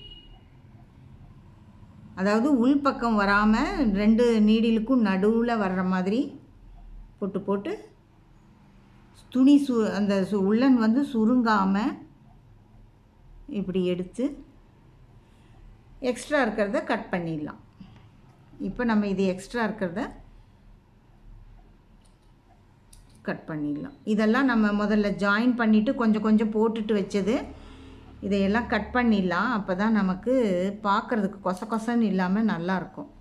[SPEAKER 1] அதாவது உள்பக்கம் வராமல் ரெண்டு நீடிலுக்கும் நடுவில் வர்ற மாதிரி போட்டு போட்டு துணி சு அந்த சு உள்ளன் வந்து சுருங்காமல் இப்படி எடுத்து எக்ஸ்ட்ரா இருக்கிறத கட் பண்ணிடலாம் இப்போ நம்ம இது எக்ஸ்ட்ரா இருக்கிறத கட் பண்ணிடலாம் இதெல்லாம் நம்ம முதல்ல ஜாயின் பண்ணிவிட்டு கொஞ்சம் கொஞ்சம் போட்டுட்டு வச்சது இதையெல்லாம் கட் பண்ணிடலாம் அப்போ தான் நமக்கு பார்க்குறதுக்கு கொச கொசன்னு இல்லாமல் நல்லாயிருக்கும்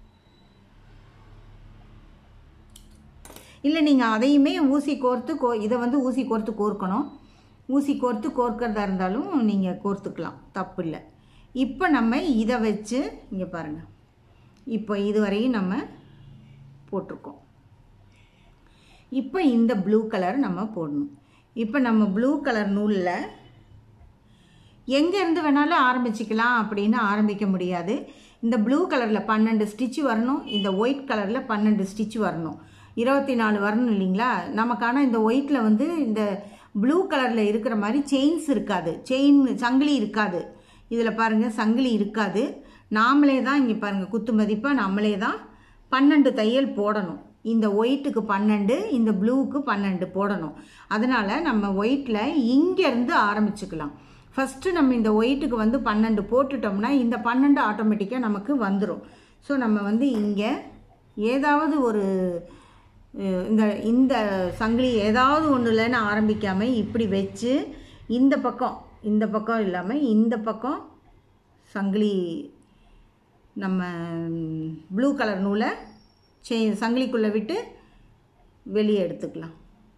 [SPEAKER 1] இல்லை நீங்கள் அதையுமே ஊசி கோர்த்து கோ இதை வந்து ஊசி கோர்த்து கோர்க்கணும் ஊசி கோர்த்து கோர்க்கிறதா இருந்தாலும் நீங்கள் கோர்த்துக்கலாம் தப்பு இல்லை இப்போ நம்ம இதை வச்சு இங்கே பாருங்கள் இப்போ இதுவரையும் நம்ம போட்டிருக்கோம் இப்போ இந்த ப்ளூ கலர் நம்ம போடணும் இப்போ நம்ம ப்ளூ கலர் நூலில் எங்கேருந்து வேணாலும் ஆரம்பிச்சிக்கலாம் அப்படின்னு ஆரம்பிக்க முடியாது இந்த ப்ளூ கலரில் பன்னெண்டு ஸ்டிச்சு வரணும் இந்த ஒயிட் கலரில் பன்னெண்டு ஸ்டிச்சு வரணும் இருபத்தி நாலு வரணும் இல்லைங்களா நமக்கான இந்த ஒயிட்டில் வந்து இந்த ப்ளூ கலரில் இருக்கிற மாதிரி செயின்ஸ் இருக்காது செயின் சங்கிலி இருக்காது இதில் பாருங்கள் சங்கிலி இருக்காது நாமளே தான் இங்கே பாருங்கள் குத்து மதிப்பாக நம்மளே தான் பன்னெண்டு தையல் போடணும் இந்த ஒயிட்டுக்கு பன்னெண்டு இந்த ப்ளூவுக்கு பன்னெண்டு போடணும் அதனால் நம்ம ஒயிட்டில் இங்கேருந்து ஆரம்பிச்சுக்கலாம் ஃபஸ்ட்டு நம்ம இந்த ஒயிட்டுக்கு வந்து பன்னெண்டு போட்டுட்டோம்னா இந்த பன்னெண்டு ஆட்டோமேட்டிக்காக நமக்கு வந்துடும் ஸோ நம்ம வந்து இங்கே ஏதாவது ஒரு அஹ், இந்த இந்த சங்கிலி ஏதாவது ஒன்றுலன்னு ஆரம்பிக்காமல் இப்படி வச்சு இந்த பக்கம் இந்த பக்கம் இல்லாமல் இந்த பக்கம் சங்கிலி நம்ம ப்ளூ கலர் நூலை செயின் சங்கிலிக்குள்ளே விட்டு வெளியே எடுத்துக்கலாம்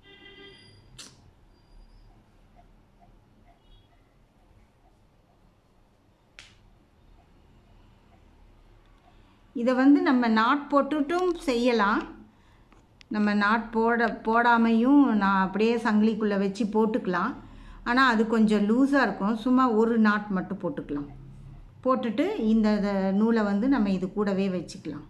[SPEAKER 1] இதை வந்து நம்ம நாட் போட்டுட்டும் செய்யலாம் நம்ம நாட் போட போடாமையும் நான் அப்படியே சங்கிலிக்குள்ளே வச்சு போட்டுக்கலாம் ஆனால் அது கொஞ்சம் லூஸாக இருக்கும் சும்மா ஒரு நாட் மட்டும் போட்டுக்கலாம் போட்டுட்டு இந்த இத நூலை வந்து நம்ம இது கூடவே வச்சுக்கலாம்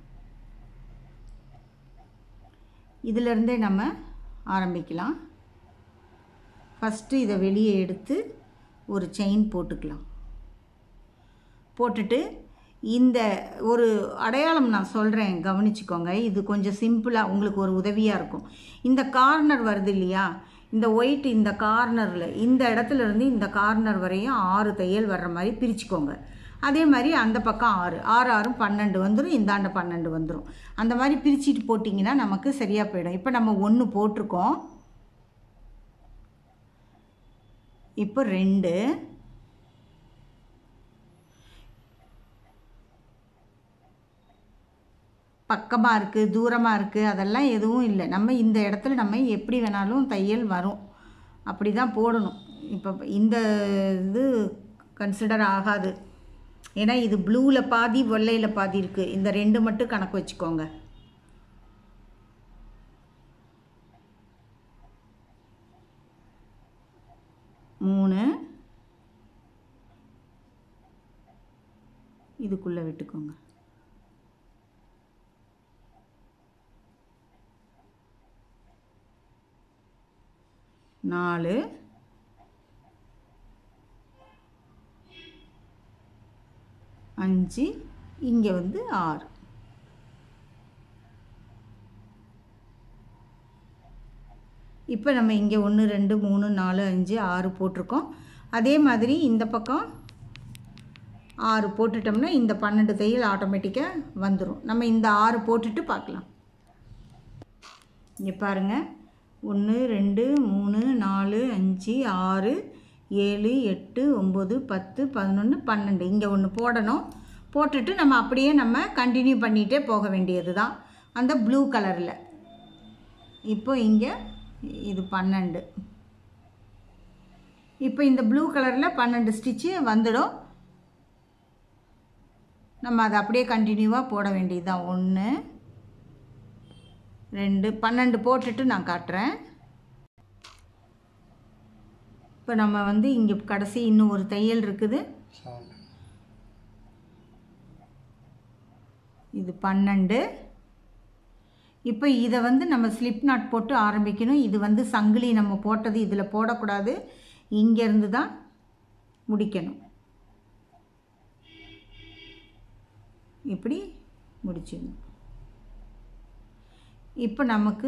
[SPEAKER 1] இதிலிருந்தே நம்ம ஆரம்பிக்கலாம் ஃபஸ்ட்டு இதை வெளியே எடுத்து ஒரு செயின் போட்டுக்கலாம் போட்டுட்டு இந்த ஒரு அடையாளம் நான் சொல்கிறேன் கவனிச்சுக்கோங்க இது கொஞ்சம் சிம்பிளாக உங்களுக்கு ஒரு உதவியாக இருக்கும் இந்த கார்னர் வருது இல்லையா இந்த ஒயிட் இந்த கார்னரில் இந்த இடத்துல இருந்து இந்த கார்னர் வரையும் ஆறு தையல் வர்ற மாதிரி பிரிச்சுக்கோங்க அதே மாதிரி அந்த பக்கம் ஆறு ஆறு ஆறும் பன்னெண்டு வந்துடும் இந்தாண்ட பன்னெண்டு வந்துடும் அந்த மாதிரி பிரிச்சுட்டு போட்டிங்கன்னா நமக்கு சரியாக போயிடும் இப்போ நம்ம ஒன்று போட்டிருக்கோம் இப்போ ரெண்டு பக்கமாக இருக்குது தூரமாக இருக்குது அதெல்லாம் எதுவும் இல்லை நம்ம இந்த இடத்துல நம்ம எப்படி வேணாலும் தையல் வரும் அப்படி தான் போடணும் இப்போ இந்த இது கன்சிடர் ஆகாது ஏன்னா இது ப்ளூவில் பாதி வெள்ளையில் பாதி இருக்குது இந்த ரெண்டு மட்டும் கணக்கு வச்சுக்கோங்க மூணு இதுக்குள்ளே விட்டுக்கோங்க நாலு அஞ்சு இங்கே வந்து ஆறு இப்போ நம்ம இங்கே ஒன்று ரெண்டு மூணு நாலு அஞ்சு ஆறு போட்டிருக்கோம் அதே மாதிரி இந்த பக்கம் ஆறு போட்டுட்டோம்னா இந்த பன்னெண்டு தையல் ஆட்டோமேட்டிக்காக வந்துடும் நம்ம இந்த ஆறு போட்டுட்டு பார்க்கலாம் இங்கே பாருங்கள் ஒன்று ரெண்டு மூணு நாலு அஞ்சு ஆறு ஏழு எட்டு ஒம்பது பத்து பதினொன்று பன்னெண்டு இங்கே ஒன்று போடணும் போட்டுட்டு நம்ம அப்படியே நம்ம கண்டினியூ பண்ணிகிட்டே போக வேண்டியது தான் அந்த ப்ளூ கலரில் இப்போ இங்கே இது பன்னெண்டு இப்போ இந்த ப்ளூ கலரில் பன்னெண்டு ஸ்டிச்சு வந்துடும் நம்ம அதை அப்படியே கண்டினியூவாக போட வேண்டியது தான் ஒன்று ரெண்டு பன்னெண்டு போட்டுட்டு நான் காட்டுறேன் இப்போ நம்ம வந்து இங்கே கடைசி இன்னும் ஒரு தையல் இருக்குது இது பன்னெண்டு இப்போ இதை வந்து நம்ம ஸ்லிப் நாட் போட்டு ஆரம்பிக்கணும் இது வந்து சங்கிலி நம்ம போட்டது இதில் போடக்கூடாது இங்கேருந்து தான் முடிக்கணும் இப்படி முடிச்சிடணும் இப்போ நமக்கு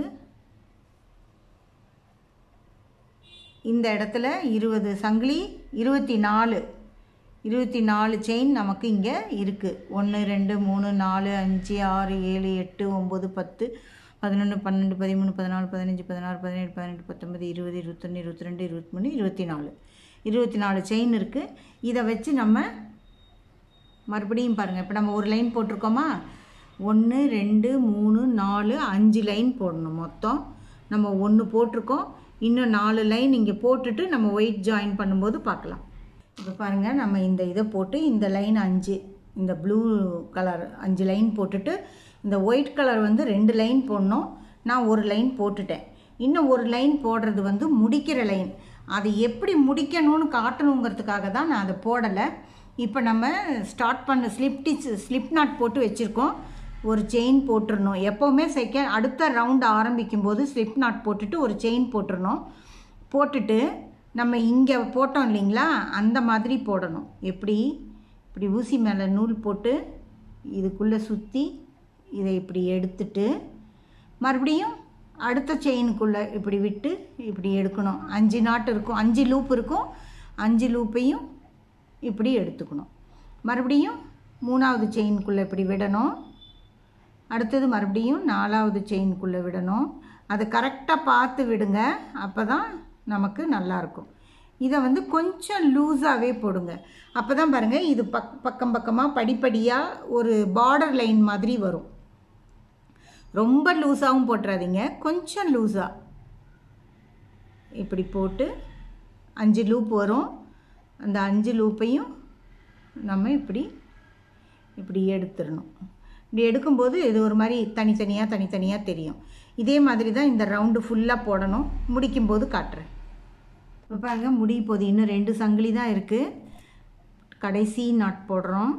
[SPEAKER 1] இந்த இடத்துல இருபது சங்கிலி இருபத்தி நாலு இருபத்தி நாலு செயின் நமக்கு இங்கே இருக்குது ஒன்று ரெண்டு மூணு நாலு அஞ்சு ஆறு ஏழு எட்டு ஒம்பது பத்து பதினொன்று பன்னெண்டு பதிமூணு பதினாலு பதினஞ்சு பதினாறு பதினேழு பதினெட்டு பத்தொம்பது இருபது இருபத்தொன்று இருபத்தி ரெண்டு இருபத்தி மூணு இருபத்தி நாலு இருபத்தி நாலு செயின் இருக்குது இதை வச்சு நம்ம மறுபடியும் பாருங்கள் இப்போ நம்ம ஒரு லைன் போட்டிருக்கோமா ஒன்று ரெண்டு மூணு நாலு அஞ்சு லைன் போடணும் மொத்தம் நம்ம ஒன்று போட்டிருக்கோம் இன்னும் நாலு லைன் இங்கே போட்டுட்டு நம்ம ஒயிட் ஜாயின் பண்ணும்போது பார்க்கலாம் இப்போ பாருங்கள் நம்ம இந்த இதை போட்டு இந்த லைன் அஞ்சு இந்த ப்ளூ கலர் அஞ்சு லைன் போட்டுட்டு இந்த ஒயிட் கலர் வந்து ரெண்டு லைன் போடணும் நான் ஒரு லைன் போட்டுட்டேன் இன்னும் ஒரு லைன் போடுறது வந்து முடிக்கிற லைன் அது எப்படி முடிக்கணும்னு காட்டணுங்கிறதுக்காக தான் நான் அதை போடலை இப்போ நம்ம ஸ்டார்ட் பண்ண ஸ்லிப் டிச் ஸ்லிப் நாட் போட்டு வச்சுருக்கோம் ஒரு செயின் போட்டுடணும் எப்போவுமே செகண்ட் அடுத்த ரவுண்ட் ஆரம்பிக்கும் போது ஸ்லிப் நாட் போட்டுட்டு ஒரு செயின் போட்டுடணும் போட்டுட்டு நம்ம இங்கே போட்டோம் இல்லைங்களா அந்த மாதிரி போடணும் எப்படி இப்படி ஊசி மேலே நூல் போட்டு இதுக்குள்ளே சுற்றி இதை இப்படி எடுத்துட்டு மறுபடியும் அடுத்த செயினுக்குள்ளே இப்படி விட்டு இப்படி எடுக்கணும் அஞ்சு நாட்டு இருக்கும் அஞ்சு லூப் இருக்கும் அஞ்சு லூப்பையும் இப்படி எடுத்துக்கணும் மறுபடியும் மூணாவது செயினுக்குள்ளே இப்படி விடணும் அடுத்தது மறுபடியும் நாலாவது செயினுக்குள்ளே விடணும் அதை கரெக்டாக பார்த்து விடுங்க அப்போ தான் நமக்கு நல்லாயிருக்கும் இதை வந்து கொஞ்சம் லூஸாகவே போடுங்க அப்போ தான் பாருங்கள் இது பக் பக்கம் பக்கமாக படிப்படியாக ஒரு பார்டர் லைன் மாதிரி வரும் ரொம்ப லூஸாகவும் போட்டுறாதீங்க கொஞ்சம் லூஸாக இப்படி போட்டு அஞ்சு லூப் வரும் அந்த அஞ்சு லூப்பையும் நம்ம இப்படி இப்படி எடுத்துடணும் இப்படி எடுக்கும்போது இது ஒரு மாதிரி தனித்தனியாக தனித்தனியாக தெரியும் இதே மாதிரி தான் இந்த ரவுண்டு ஃபுல்லாக போடணும் முடிக்கும்போது காட்டுறேன் இப்போ பாருங்க முடிய போகுது இன்னும் ரெண்டு சங்கிலி தான் இருக்குது கடைசி நாட் போடுறோம்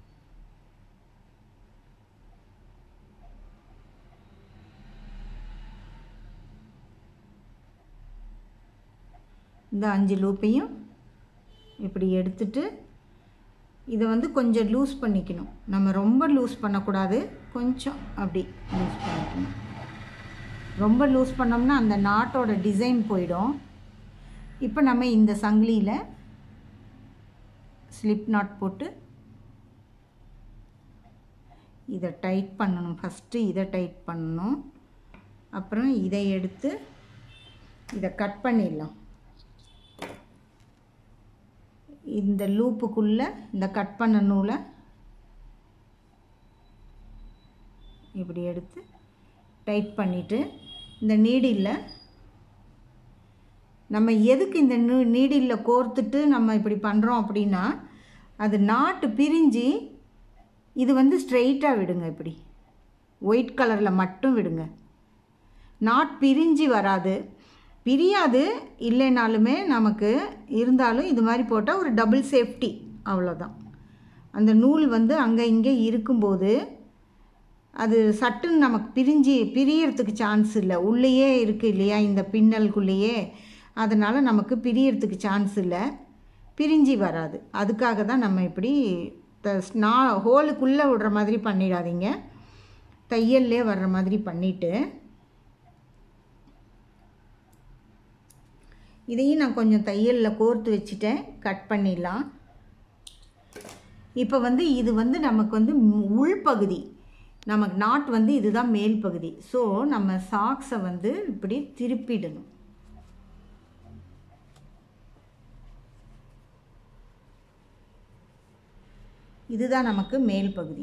[SPEAKER 1] இந்த அஞ்சு லூப்பையும் இப்படி எடுத்துட்டு இதை வந்து கொஞ்சம் லூஸ் பண்ணிக்கணும் நம்ம ரொம்ப லூஸ் பண்ணக்கூடாது கொஞ்சம் அப்படி லூஸ் பண்ணிக்கணும் ரொம்ப லூஸ் பண்ணோம்னா அந்த நாட்டோட டிசைன் போயிடும் இப்போ நம்ம இந்த சங்கிலியில் ஸ்லிப் நாட் போட்டு இதை டைட் பண்ணணும் ஃபஸ்ட்டு இதை டைட் பண்ணணும் அப்புறம் இதை எடுத்து இதை கட் பண்ணிடலாம் இந்த லூப்புக்குள்ளே இந்த கட் பண்ண நூலை இப்படி எடுத்து டைட் பண்ணிவிட்டு இந்த நீடில் நம்ம எதுக்கு இந்த நீ நீடில் கோர்த்துட்டு நம்ம இப்படி பண்ணுறோம் அப்படின்னா அது நாட்டு பிரிஞ்சு இது வந்து ஸ்ட்ரெயிட்டாக விடுங்க இப்படி ஒயிட் கலரில் மட்டும் விடுங்க நாட் பிரிஞ்சு வராது பிரியாது இல்லைனாலுமே நமக்கு இருந்தாலும் இது மாதிரி போட்டால் ஒரு டபுள் சேஃப்டி அவ்வளோதான் அந்த நூல் வந்து அங்கே இங்கே இருக்கும்போது அது சட்டுன்னு நமக்கு பிரிஞ்சு பிரியறதுக்கு சான்ஸ் இல்லை உள்ளேயே இருக்குது இல்லையா இந்த பின்னலுக்குள்ளேயே அதனால் நமக்கு பிரியறதுக்கு சான்ஸ் இல்லை பிரிஞ்சு வராது அதுக்காக தான் நம்ம இப்படி த நா ஹோலுக்குள்ளே விடுற மாதிரி பண்ணிடாதீங்க தையல்லே வர்ற மாதிரி பண்ணிவிட்டு இதையும் நான் கொஞ்சம் தையலில் கோர்த்து வச்சுட்டேன் கட் பண்ணிடலாம் இப்போ வந்து இது வந்து நமக்கு வந்து உள்பகுதி நமக்கு நாட் வந்து இதுதான் மேல் பகுதி ஸோ நம்ம சாக்ஸை வந்து இப்படி திருப்பிடணும் இதுதான் நமக்கு மேல் பகுதி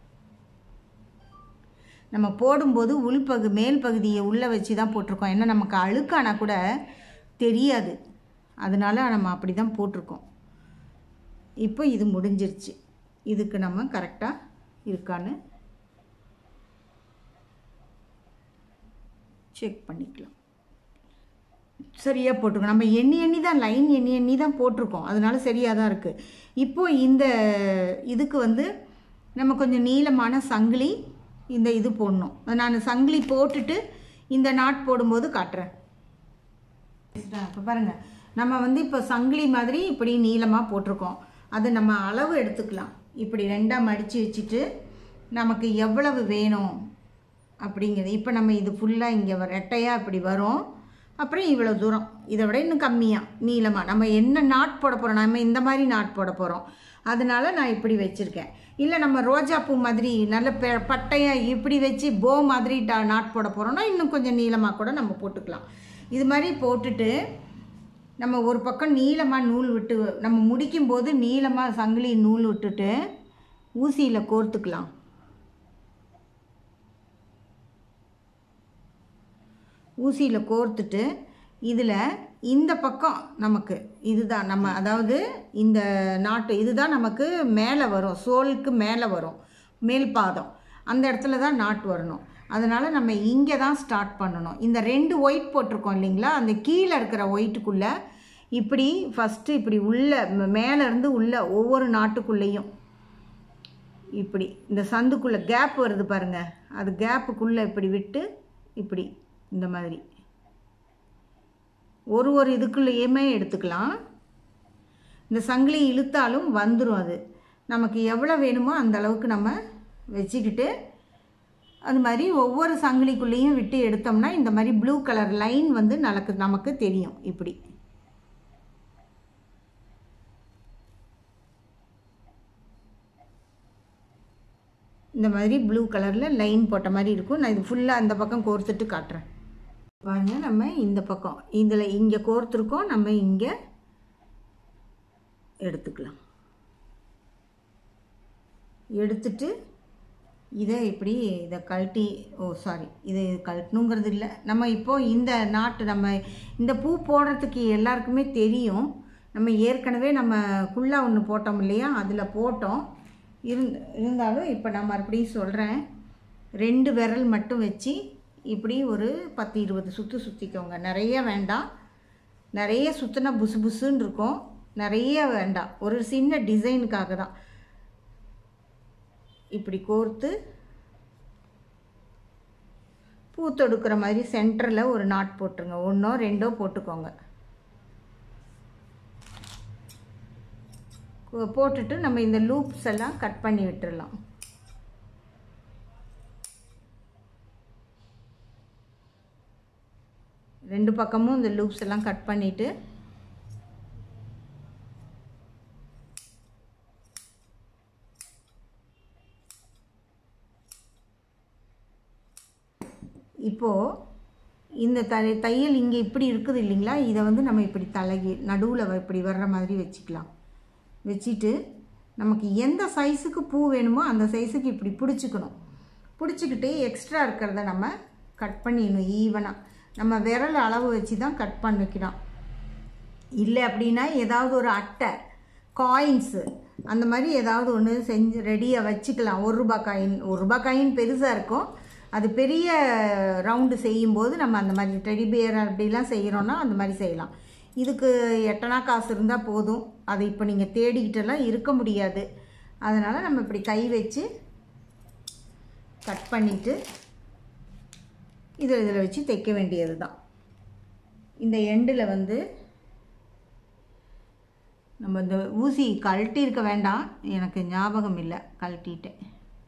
[SPEAKER 1] நம்ம போடும்போது உள்பகு மேல் பகுதியை உள்ளே வச்சு தான் போட்டிருக்கோம் ஏன்னா நமக்கு அழுக்கானா கூட தெரியாது அதனால் நம்ம அப்படி தான் போட்டிருக்கோம் இப்போ இது முடிஞ்சிருச்சு இதுக்கு நம்ம கரெக்டாக இருக்கான்னு செக் பண்ணிக்கலாம் சரியாக போட்டிருக்கோம் நம்ம எண்ணி எண்ணி தான் லைன் எண்ணி எண்ணி தான் போட்டிருக்கோம் அதனால சரியாக தான் இருக்குது இப்போது இந்த இதுக்கு வந்து நம்ம கொஞ்சம் நீளமான சங்கிலி இந்த இது போடணும் நான் சங்கிலி போட்டுட்டு இந்த நாட் போடும்போது காட்டுறேன் இப்போ பாருங்கள் நம்ம வந்து இப்போ சங்கிலி மாதிரி இப்படி நீளமாக போட்டிருக்கோம் அது நம்ம அளவு எடுத்துக்கலாம் இப்படி ரெண்டாக மடித்து வச்சுட்டு நமக்கு எவ்வளவு வேணும் அப்படிங்கிறது இப்போ நம்ம இது ஃபுல்லாக இங்கே ரெட்டையாக இப்படி வரும் அப்புறம் இவ்வளோ தூரம் இதை விட இன்னும் கம்மியாக நீளமாக நம்ம என்ன நாட் போட போகிறோம் நம்ம இந்த மாதிரி நாட் போட போகிறோம் அதனால நான் இப்படி வச்சுருக்கேன் இல்லை நம்ம ரோஜா பூ மாதிரி நல்ல பெ பட்டையாக இப்படி வச்சு போ மாதிரி டா நாட் போட போகிறோம்னா இன்னும் கொஞ்சம் நீளமாக கூட நம்ம போட்டுக்கலாம் இது மாதிரி போட்டுட்டு நம்ம ஒரு பக்கம் நீளமாக நூல் விட்டு நம்ம முடிக்கும்போது நீளமாக சங்கிலி நூல் விட்டுட்டு ஊசியில் கோர்த்துக்கலாம் ஊசியில் கோர்த்துட்டு இதில் இந்த பக்கம் நமக்கு இதுதான் நம்ம அதாவது இந்த நாட்டு இதுதான் நமக்கு மேலே வரும் சோலுக்கு மேலே வரும் மேல் பாதம் அந்த இடத்துல தான் நாட்டு வரணும் அதனால் நம்ம இங்கே தான் ஸ்டார்ட் பண்ணணும் இந்த ரெண்டு ஒயிட் போட்டிருக்கோம் இல்லைங்களா அந்த கீழே இருக்கிற ஒயிட்டுக்குள்ளே இப்படி ஃபஸ்ட்டு இப்படி உள்ள மேலே இருந்து உள்ள ஒவ்வொரு நாட்டுக்குள்ளேயும் இப்படி இந்த சந்துக்குள்ளே கேப் வருது பாருங்க அது கேப்புக்குள்ளே இப்படி விட்டு இப்படி இந்த மாதிரி ஒரு ஒரு இதுக்குள்ளேயுமே எடுத்துக்கலாம் இந்த சங்கிலி இழுத்தாலும் வந்துடும் அது நமக்கு எவ்வளோ வேணுமோ அந்த அளவுக்கு நம்ம வச்சுக்கிட்டு அது மாதிரி ஒவ்வொரு சங்கிலிக்குள்ளேயும் விட்டு எடுத்தோம்னா இந்த மாதிரி ப்ளூ கலர் லைன் வந்து நமக்கு நமக்கு தெரியும் இப்படி இந்த மாதிரி ப்ளூ கலரில் லைன் போட்ட மாதிரி இருக்கும் நான் இது ஃபுல்லாக அந்த பக்கம் கோர்த்துட்டு காட்டுறேன் பாருங்க நம்ம இந்த பக்கம் இதில் இங்கே கோர்த்துருக்கோம் நம்ம இங்கே எடுத்துக்கலாம் எடுத்துட்டு இதை இப்படி இதை கழட்டி ஓ சாரி இது கழட்டணுங்கிறது இல்லை நம்ம இப்போது இந்த நாட்டு நம்ம இந்த பூ போடுறதுக்கு எல்லாருக்குமே தெரியும் நம்ம ஏற்கனவே நம்ம குள்ளா ஒன்று போட்டோம் இல்லையா அதில் போட்டோம் இருந் இருந்தாலும் இப்போ நான் மறுபடியும் சொல்கிறேன் ரெண்டு விரல் மட்டும் வச்சு இப்படி ஒரு பத்து இருபது சுற்று சுற்றிக்கோங்க நிறைய வேண்டாம் நிறைய சுற்றினா புசு புசுன்னு இருக்கும் நிறைய வேண்டாம் ஒரு சின்ன டிசைனுக்காக தான் இப்படி கோர்த்து பூ தொடுக்கிற மாதிரி சென்டரில் ஒரு நாட் போட்டுருங்க ஒன்றோ ரெண்டோ போட்டுக்கோங்க கொ- போட்டுட்டு நம்ம இந்த லூப்ஸ் எல்லாம் கட் பண்ணி விட்டுறலாம் ரெண்டு பக்கமும் இந்த லூப்ஸ் எல்லாம் கட் பண்ணிவிட்டு இப்போது இந்த த தையல் இங்கே இப்படி இருக்குது இல்லைங்களா இதை வந்து நம்ம இப்படி தலகி நடுவில் இப்படி வர்ற மாதிரி வச்சுக்கலாம் வச்சுட்டு நமக்கு எந்த சைஸுக்கு பூ வேணுமோ அந்த சைஸுக்கு இப்படி பிடிச்சிக்கணும் பிடிச்சிக்கிட்டு எக்ஸ்ட்ரா இருக்கிறத நம்ம கட் பண்ணிடணும் ஈவனாக நம்ம விரல் அளவு வச்சு தான் கட் பண்ணிக்கணும் இல்லை அப்படின்னா ஏதாவது ஒரு அட்டை காயின்ஸு அந்த மாதிரி ஏதாவது ஒன்று செஞ்சு ரெடியாக வச்சுக்கலாம் ஒரு ரூபாய் காயின் ஒரு ரூபாய் காயின் பெருசாக இருக்கும் அது பெரிய ரவுண்டு செய்யும்போது நம்ம அந்த மாதிரி டெடி பியர் அப்படிலாம் செய்கிறோன்னா அந்த மாதிரி செய்யலாம் இதுக்கு எட்டனா காசு இருந்தால் போதும் அதை இப்போ நீங்கள் தேடிக்கிட்டெல்லாம் இருக்க முடியாது அதனால் நம்ம இப்படி கை வச்சு கட் பண்ணிவிட்டு இதில் இதில் வச்சு தைக்க வேண்டியது தான் இந்த எண்டில் வந்து நம்ம இந்த ஊசி கழட்டி இருக்க வேண்டாம் எனக்கு ஞாபகம் இல்லை கழட்டிட்டேன்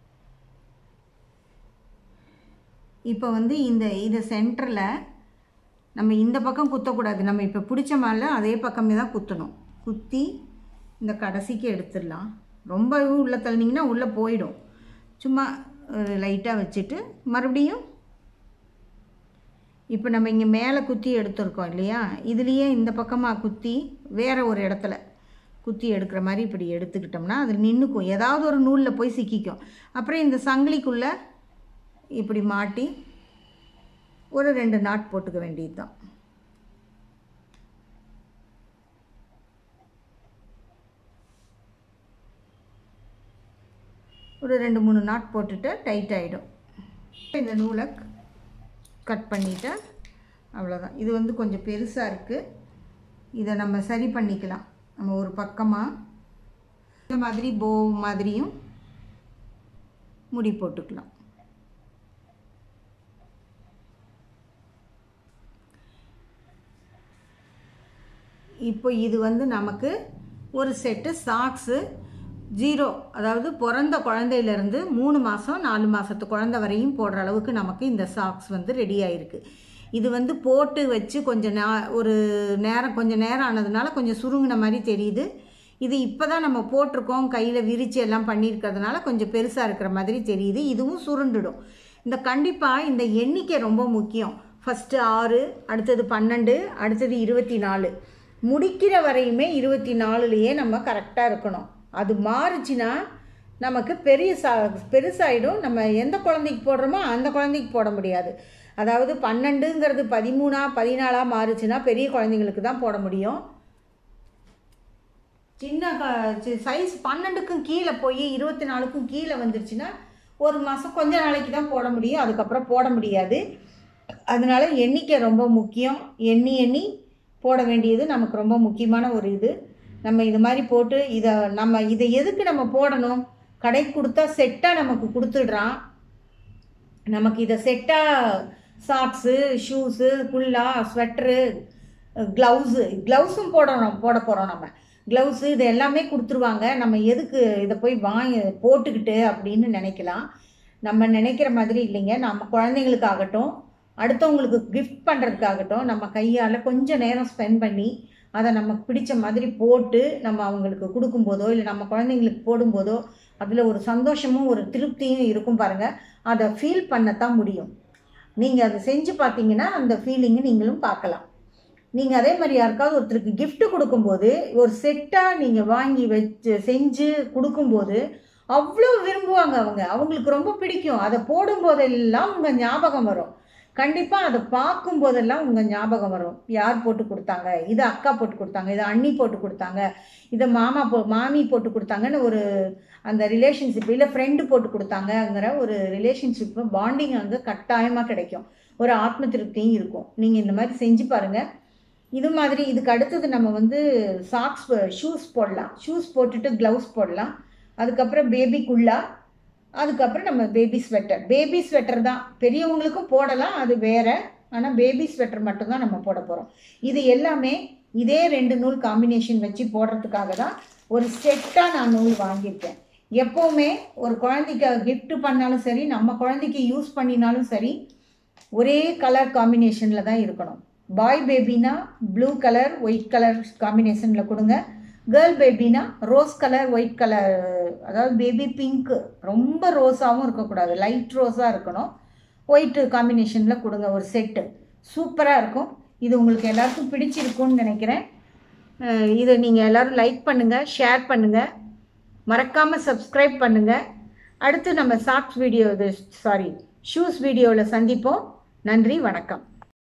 [SPEAKER 1] இப்போ வந்து இந்த இது சென்டரில் நம்ம இந்த பக்கம் குத்தக்கூடாது நம்ம இப்போ பிடிச்ச மாதிரில அதே பக்கமே தான் குத்தணும் குத்தி இந்த கடைசிக்கு எடுத்துடலாம் ரொம்ப உள்ளே தள்ளினீங்கன்னா உள்ளே போயிடும் சும்மா லைட்டாக வச்சுட்டு மறுபடியும் இப்போ நம்ம இங்கே மேலே குத்தி எடுத்திருக்கோம் இல்லையா இதுலேயே இந்த பக்கமாக குத்தி வேறு ஒரு இடத்துல குத்தி எடுக்கிற மாதிரி இப்படி எடுத்துக்கிட்டோம்னா அது நின்றுக்கும் ஏதாவது ஒரு நூலில் போய் சிக்கிக்கும் அப்புறம் இந்த சங்கிலிக்குள்ளே இப்படி மாட்டி ஒரு ரெண்டு நாட் போட்டுக்க வேண்டியது தான் ஒரு ரெண்டு மூணு நாட் போட்டுட்டு டைட் ஆகிடும் இந்த நூலை கட் பண்ணிட்டா அவ்வளோதான் இது வந்து கொஞ்சம் பெருசாக இருக்குது இதை நம்ம சரி பண்ணிக்கலாம் நம்ம ஒரு பக்கமாக இந்த மாதிரி போ மாதிரியும் முடி போட்டுக்கலாம் இப்போ இது வந்து நமக்கு ஒரு செட்டு சாக்ஸு ஜீரோ அதாவது பிறந்த குழந்தையிலேருந்து மூணு மாதம் நாலு மாதத்து குழந்தை வரையும் போடுற அளவுக்கு நமக்கு இந்த சாக்ஸ் வந்து ரெடி ஆயிருக்கு இது வந்து போட்டு வச்சு கொஞ்சம் நே ஒரு நேரம் கொஞ்சம் நேரம் ஆனதுனால கொஞ்சம் சுருங்கின மாதிரி தெரியுது இது இப்போ தான் நம்ம போட்டிருக்கோம் கையில் விரிச்சு எல்லாம் பண்ணியிருக்கிறதுனால கொஞ்சம் பெருசாக இருக்கிற மாதிரி தெரியுது இதுவும் சுருண்டுடும் இந்த கண்டிப்பாக இந்த எண்ணிக்கை ரொம்ப முக்கியம் ஃபஸ்ட்டு ஆறு அடுத்தது பன்னெண்டு அடுத்தது இருபத்தி நாலு முடிக்கிற வரையுமே இருபத்தி நாலுலேயே நம்ம கரெக்டாக இருக்கணும் அது மாறுச்சுன்னா நமக்கு பெரிய சா பெருசாயிடும் நம்ம எந்த குழந்தைக்கு போடுறோமோ அந்த குழந்தைக்கு போட முடியாது அதாவது பன்னெண்டுங்கிறது பதிமூணா பதினாலா மாறுச்சுன்னா பெரிய குழந்தைங்களுக்கு தான் போட முடியும் சின்ன சைஸ் பன்னெண்டுக்கும் கீழே போய் இருபத்தி நாலுக்கும் கீழே வந்துருச்சுன்னா ஒரு மாதம் கொஞ்ச நாளைக்கு தான் போட முடியும் அதுக்கப்புறம் போட முடியாது அதனால எண்ணிக்கை ரொம்ப முக்கியம் எண்ணி எண்ணி போட வேண்டியது நமக்கு ரொம்ப முக்கியமான ஒரு இது நம்ம இது மாதிரி போட்டு இதை நம்ம இதை எதுக்கு நம்ம போடணும் கடைக்கு கொடுத்தா செட்டாக நமக்கு கொடுத்துடுறான் நமக்கு இதை செட்டாக சாக்ஸு ஷூஸு குல்லா ஸ்வெட்ரு க்ளவுஸு க்ளவுஸும் போடணும் போட போகிறோம் நம்ம க்ளவுஸு இது எல்லாமே கொடுத்துருவாங்க நம்ம எதுக்கு இதை போய் வாங்கி போட்டுக்கிட்டு அப்படின்னு நினைக்கலாம் நம்ம நினைக்கிற மாதிரி இல்லைங்க நம்ம குழந்தைங்களுக்காகட்டும் அடுத்தவங்களுக்கு கிஃப்ட் பண்ணுறதுக்காகட்டும் நம்ம கையால் கொஞ்சம் நேரம் ஸ்பெண்ட் பண்ணி அதை நமக்கு பிடிச்ச மாதிரி போட்டு நம்ம அவங்களுக்கு கொடுக்கும்போதோ இல்லை நம்ம குழந்தைங்களுக்கு போடும்போதோ அதில் ஒரு சந்தோஷமும் ஒரு திருப்தியும் இருக்கும் பாருங்கள் அதை ஃபீல் பண்ணத்தான் முடியும் நீங்கள் அதை செஞ்சு பார்த்தீங்கன்னா அந்த ஃபீலிங்கை நீங்களும் பார்க்கலாம் நீங்கள் அதே மாதிரி யாருக்காவது ஒருத்தருக்கு gift கொடுக்கும்போது ஒரு செட்டாக நீங்கள் வாங்கி வச்சு செஞ்சு கொடுக்கும்போது அவ்வளோ விரும்புவாங்க அவங்க அவங்களுக்கு ரொம்ப பிடிக்கும் அதை போடும்போதெல்லாம் உங்கள் ஞாபகம் வரும் கண்டிப்பாக அதை பார்க்கும் போதெல்லாம் உங்கள் ஞாபகம் வரும் யார் போட்டு கொடுத்தாங்க இது அக்கா போட்டு கொடுத்தாங்க இது அண்ணி போட்டு கொடுத்தாங்க இதை மாமா போ மாமி போட்டு கொடுத்தாங்கன்னு ஒரு அந்த ரிலேஷன்ஷிப் இல்லை ஃப்ரெண்டு போட்டு கொடுத்தாங்கங்கிற ஒரு ரிலேஷன்ஷிப்பு பாண்டிங் அங்கே கட்டாயமாக கிடைக்கும் ஒரு ஆத்ம திருப்தியும் இருக்கும் நீங்கள் இந்த மாதிரி செஞ்சு பாருங்கள் இது மாதிரி இதுக்கு அடுத்தது நம்ம வந்து சாக்ஸ் ஷூஸ் போடலாம் ஷூஸ் போட்டுட்டு க்ளவுஸ் போடலாம் அதுக்கப்புறம் பேபிக்குள்ளா அதுக்கப்புறம் நம்ம பேபி ஸ்வெட்டர் பேபி ஸ்வெட்டர் தான் பெரியவங்களுக்கும் போடலாம் அது வேற ஆனால் பேபி ஸ்வெட்டர் மட்டும்தான் நம்ம போட போகிறோம் இது எல்லாமே இதே ரெண்டு நூல் காம்பினேஷன் வச்சு போடுறதுக்காக தான் ஒரு செட்டாக நான் நூல் வாங்கியிருக்கேன் எப்போவுமே ஒரு குழந்தைக்கு gift பண்ணாலும் சரி நம்ம குழந்தைக்கு யூஸ் பண்ணினாலும் சரி ஒரே கலர் காம்பினேஷனில் தான் இருக்கணும் பாய் பேபினா ப்ளூ கலர் ஒயிட் கலர் காம்பினேஷனில் கொடுங்க கேர்ள் பேபினா ரோஸ் கலர் ஒயிட் கலர் அதாவது பேபி பிங்க் ரொம்ப ரோஸாகவும் இருக்கக்கூடாது லைட் ரோஸாக இருக்கணும் ஒயிட்டு காம்பினேஷனில் கொடுங்க ஒரு செட்டு சூப்பராக இருக்கும் இது உங்களுக்கு எல்லாருக்கும் பிடிச்சிருக்கும்னு நினைக்கிறேன் அஹ் இதை நீங்கள் எல்லோரும் லைக் பண்ணுங்கள் ஷேர் பண்ணுங்கள் மறக்காமல் சப்ஸ்கிரைப் பண்ணுங்கள் அடுத்து நம்ம சாக்ஸ் வீடியோ இது சாரி ஷூஸ் வீடியோவில் சந்திப்போம் நன்றி வணக்கம்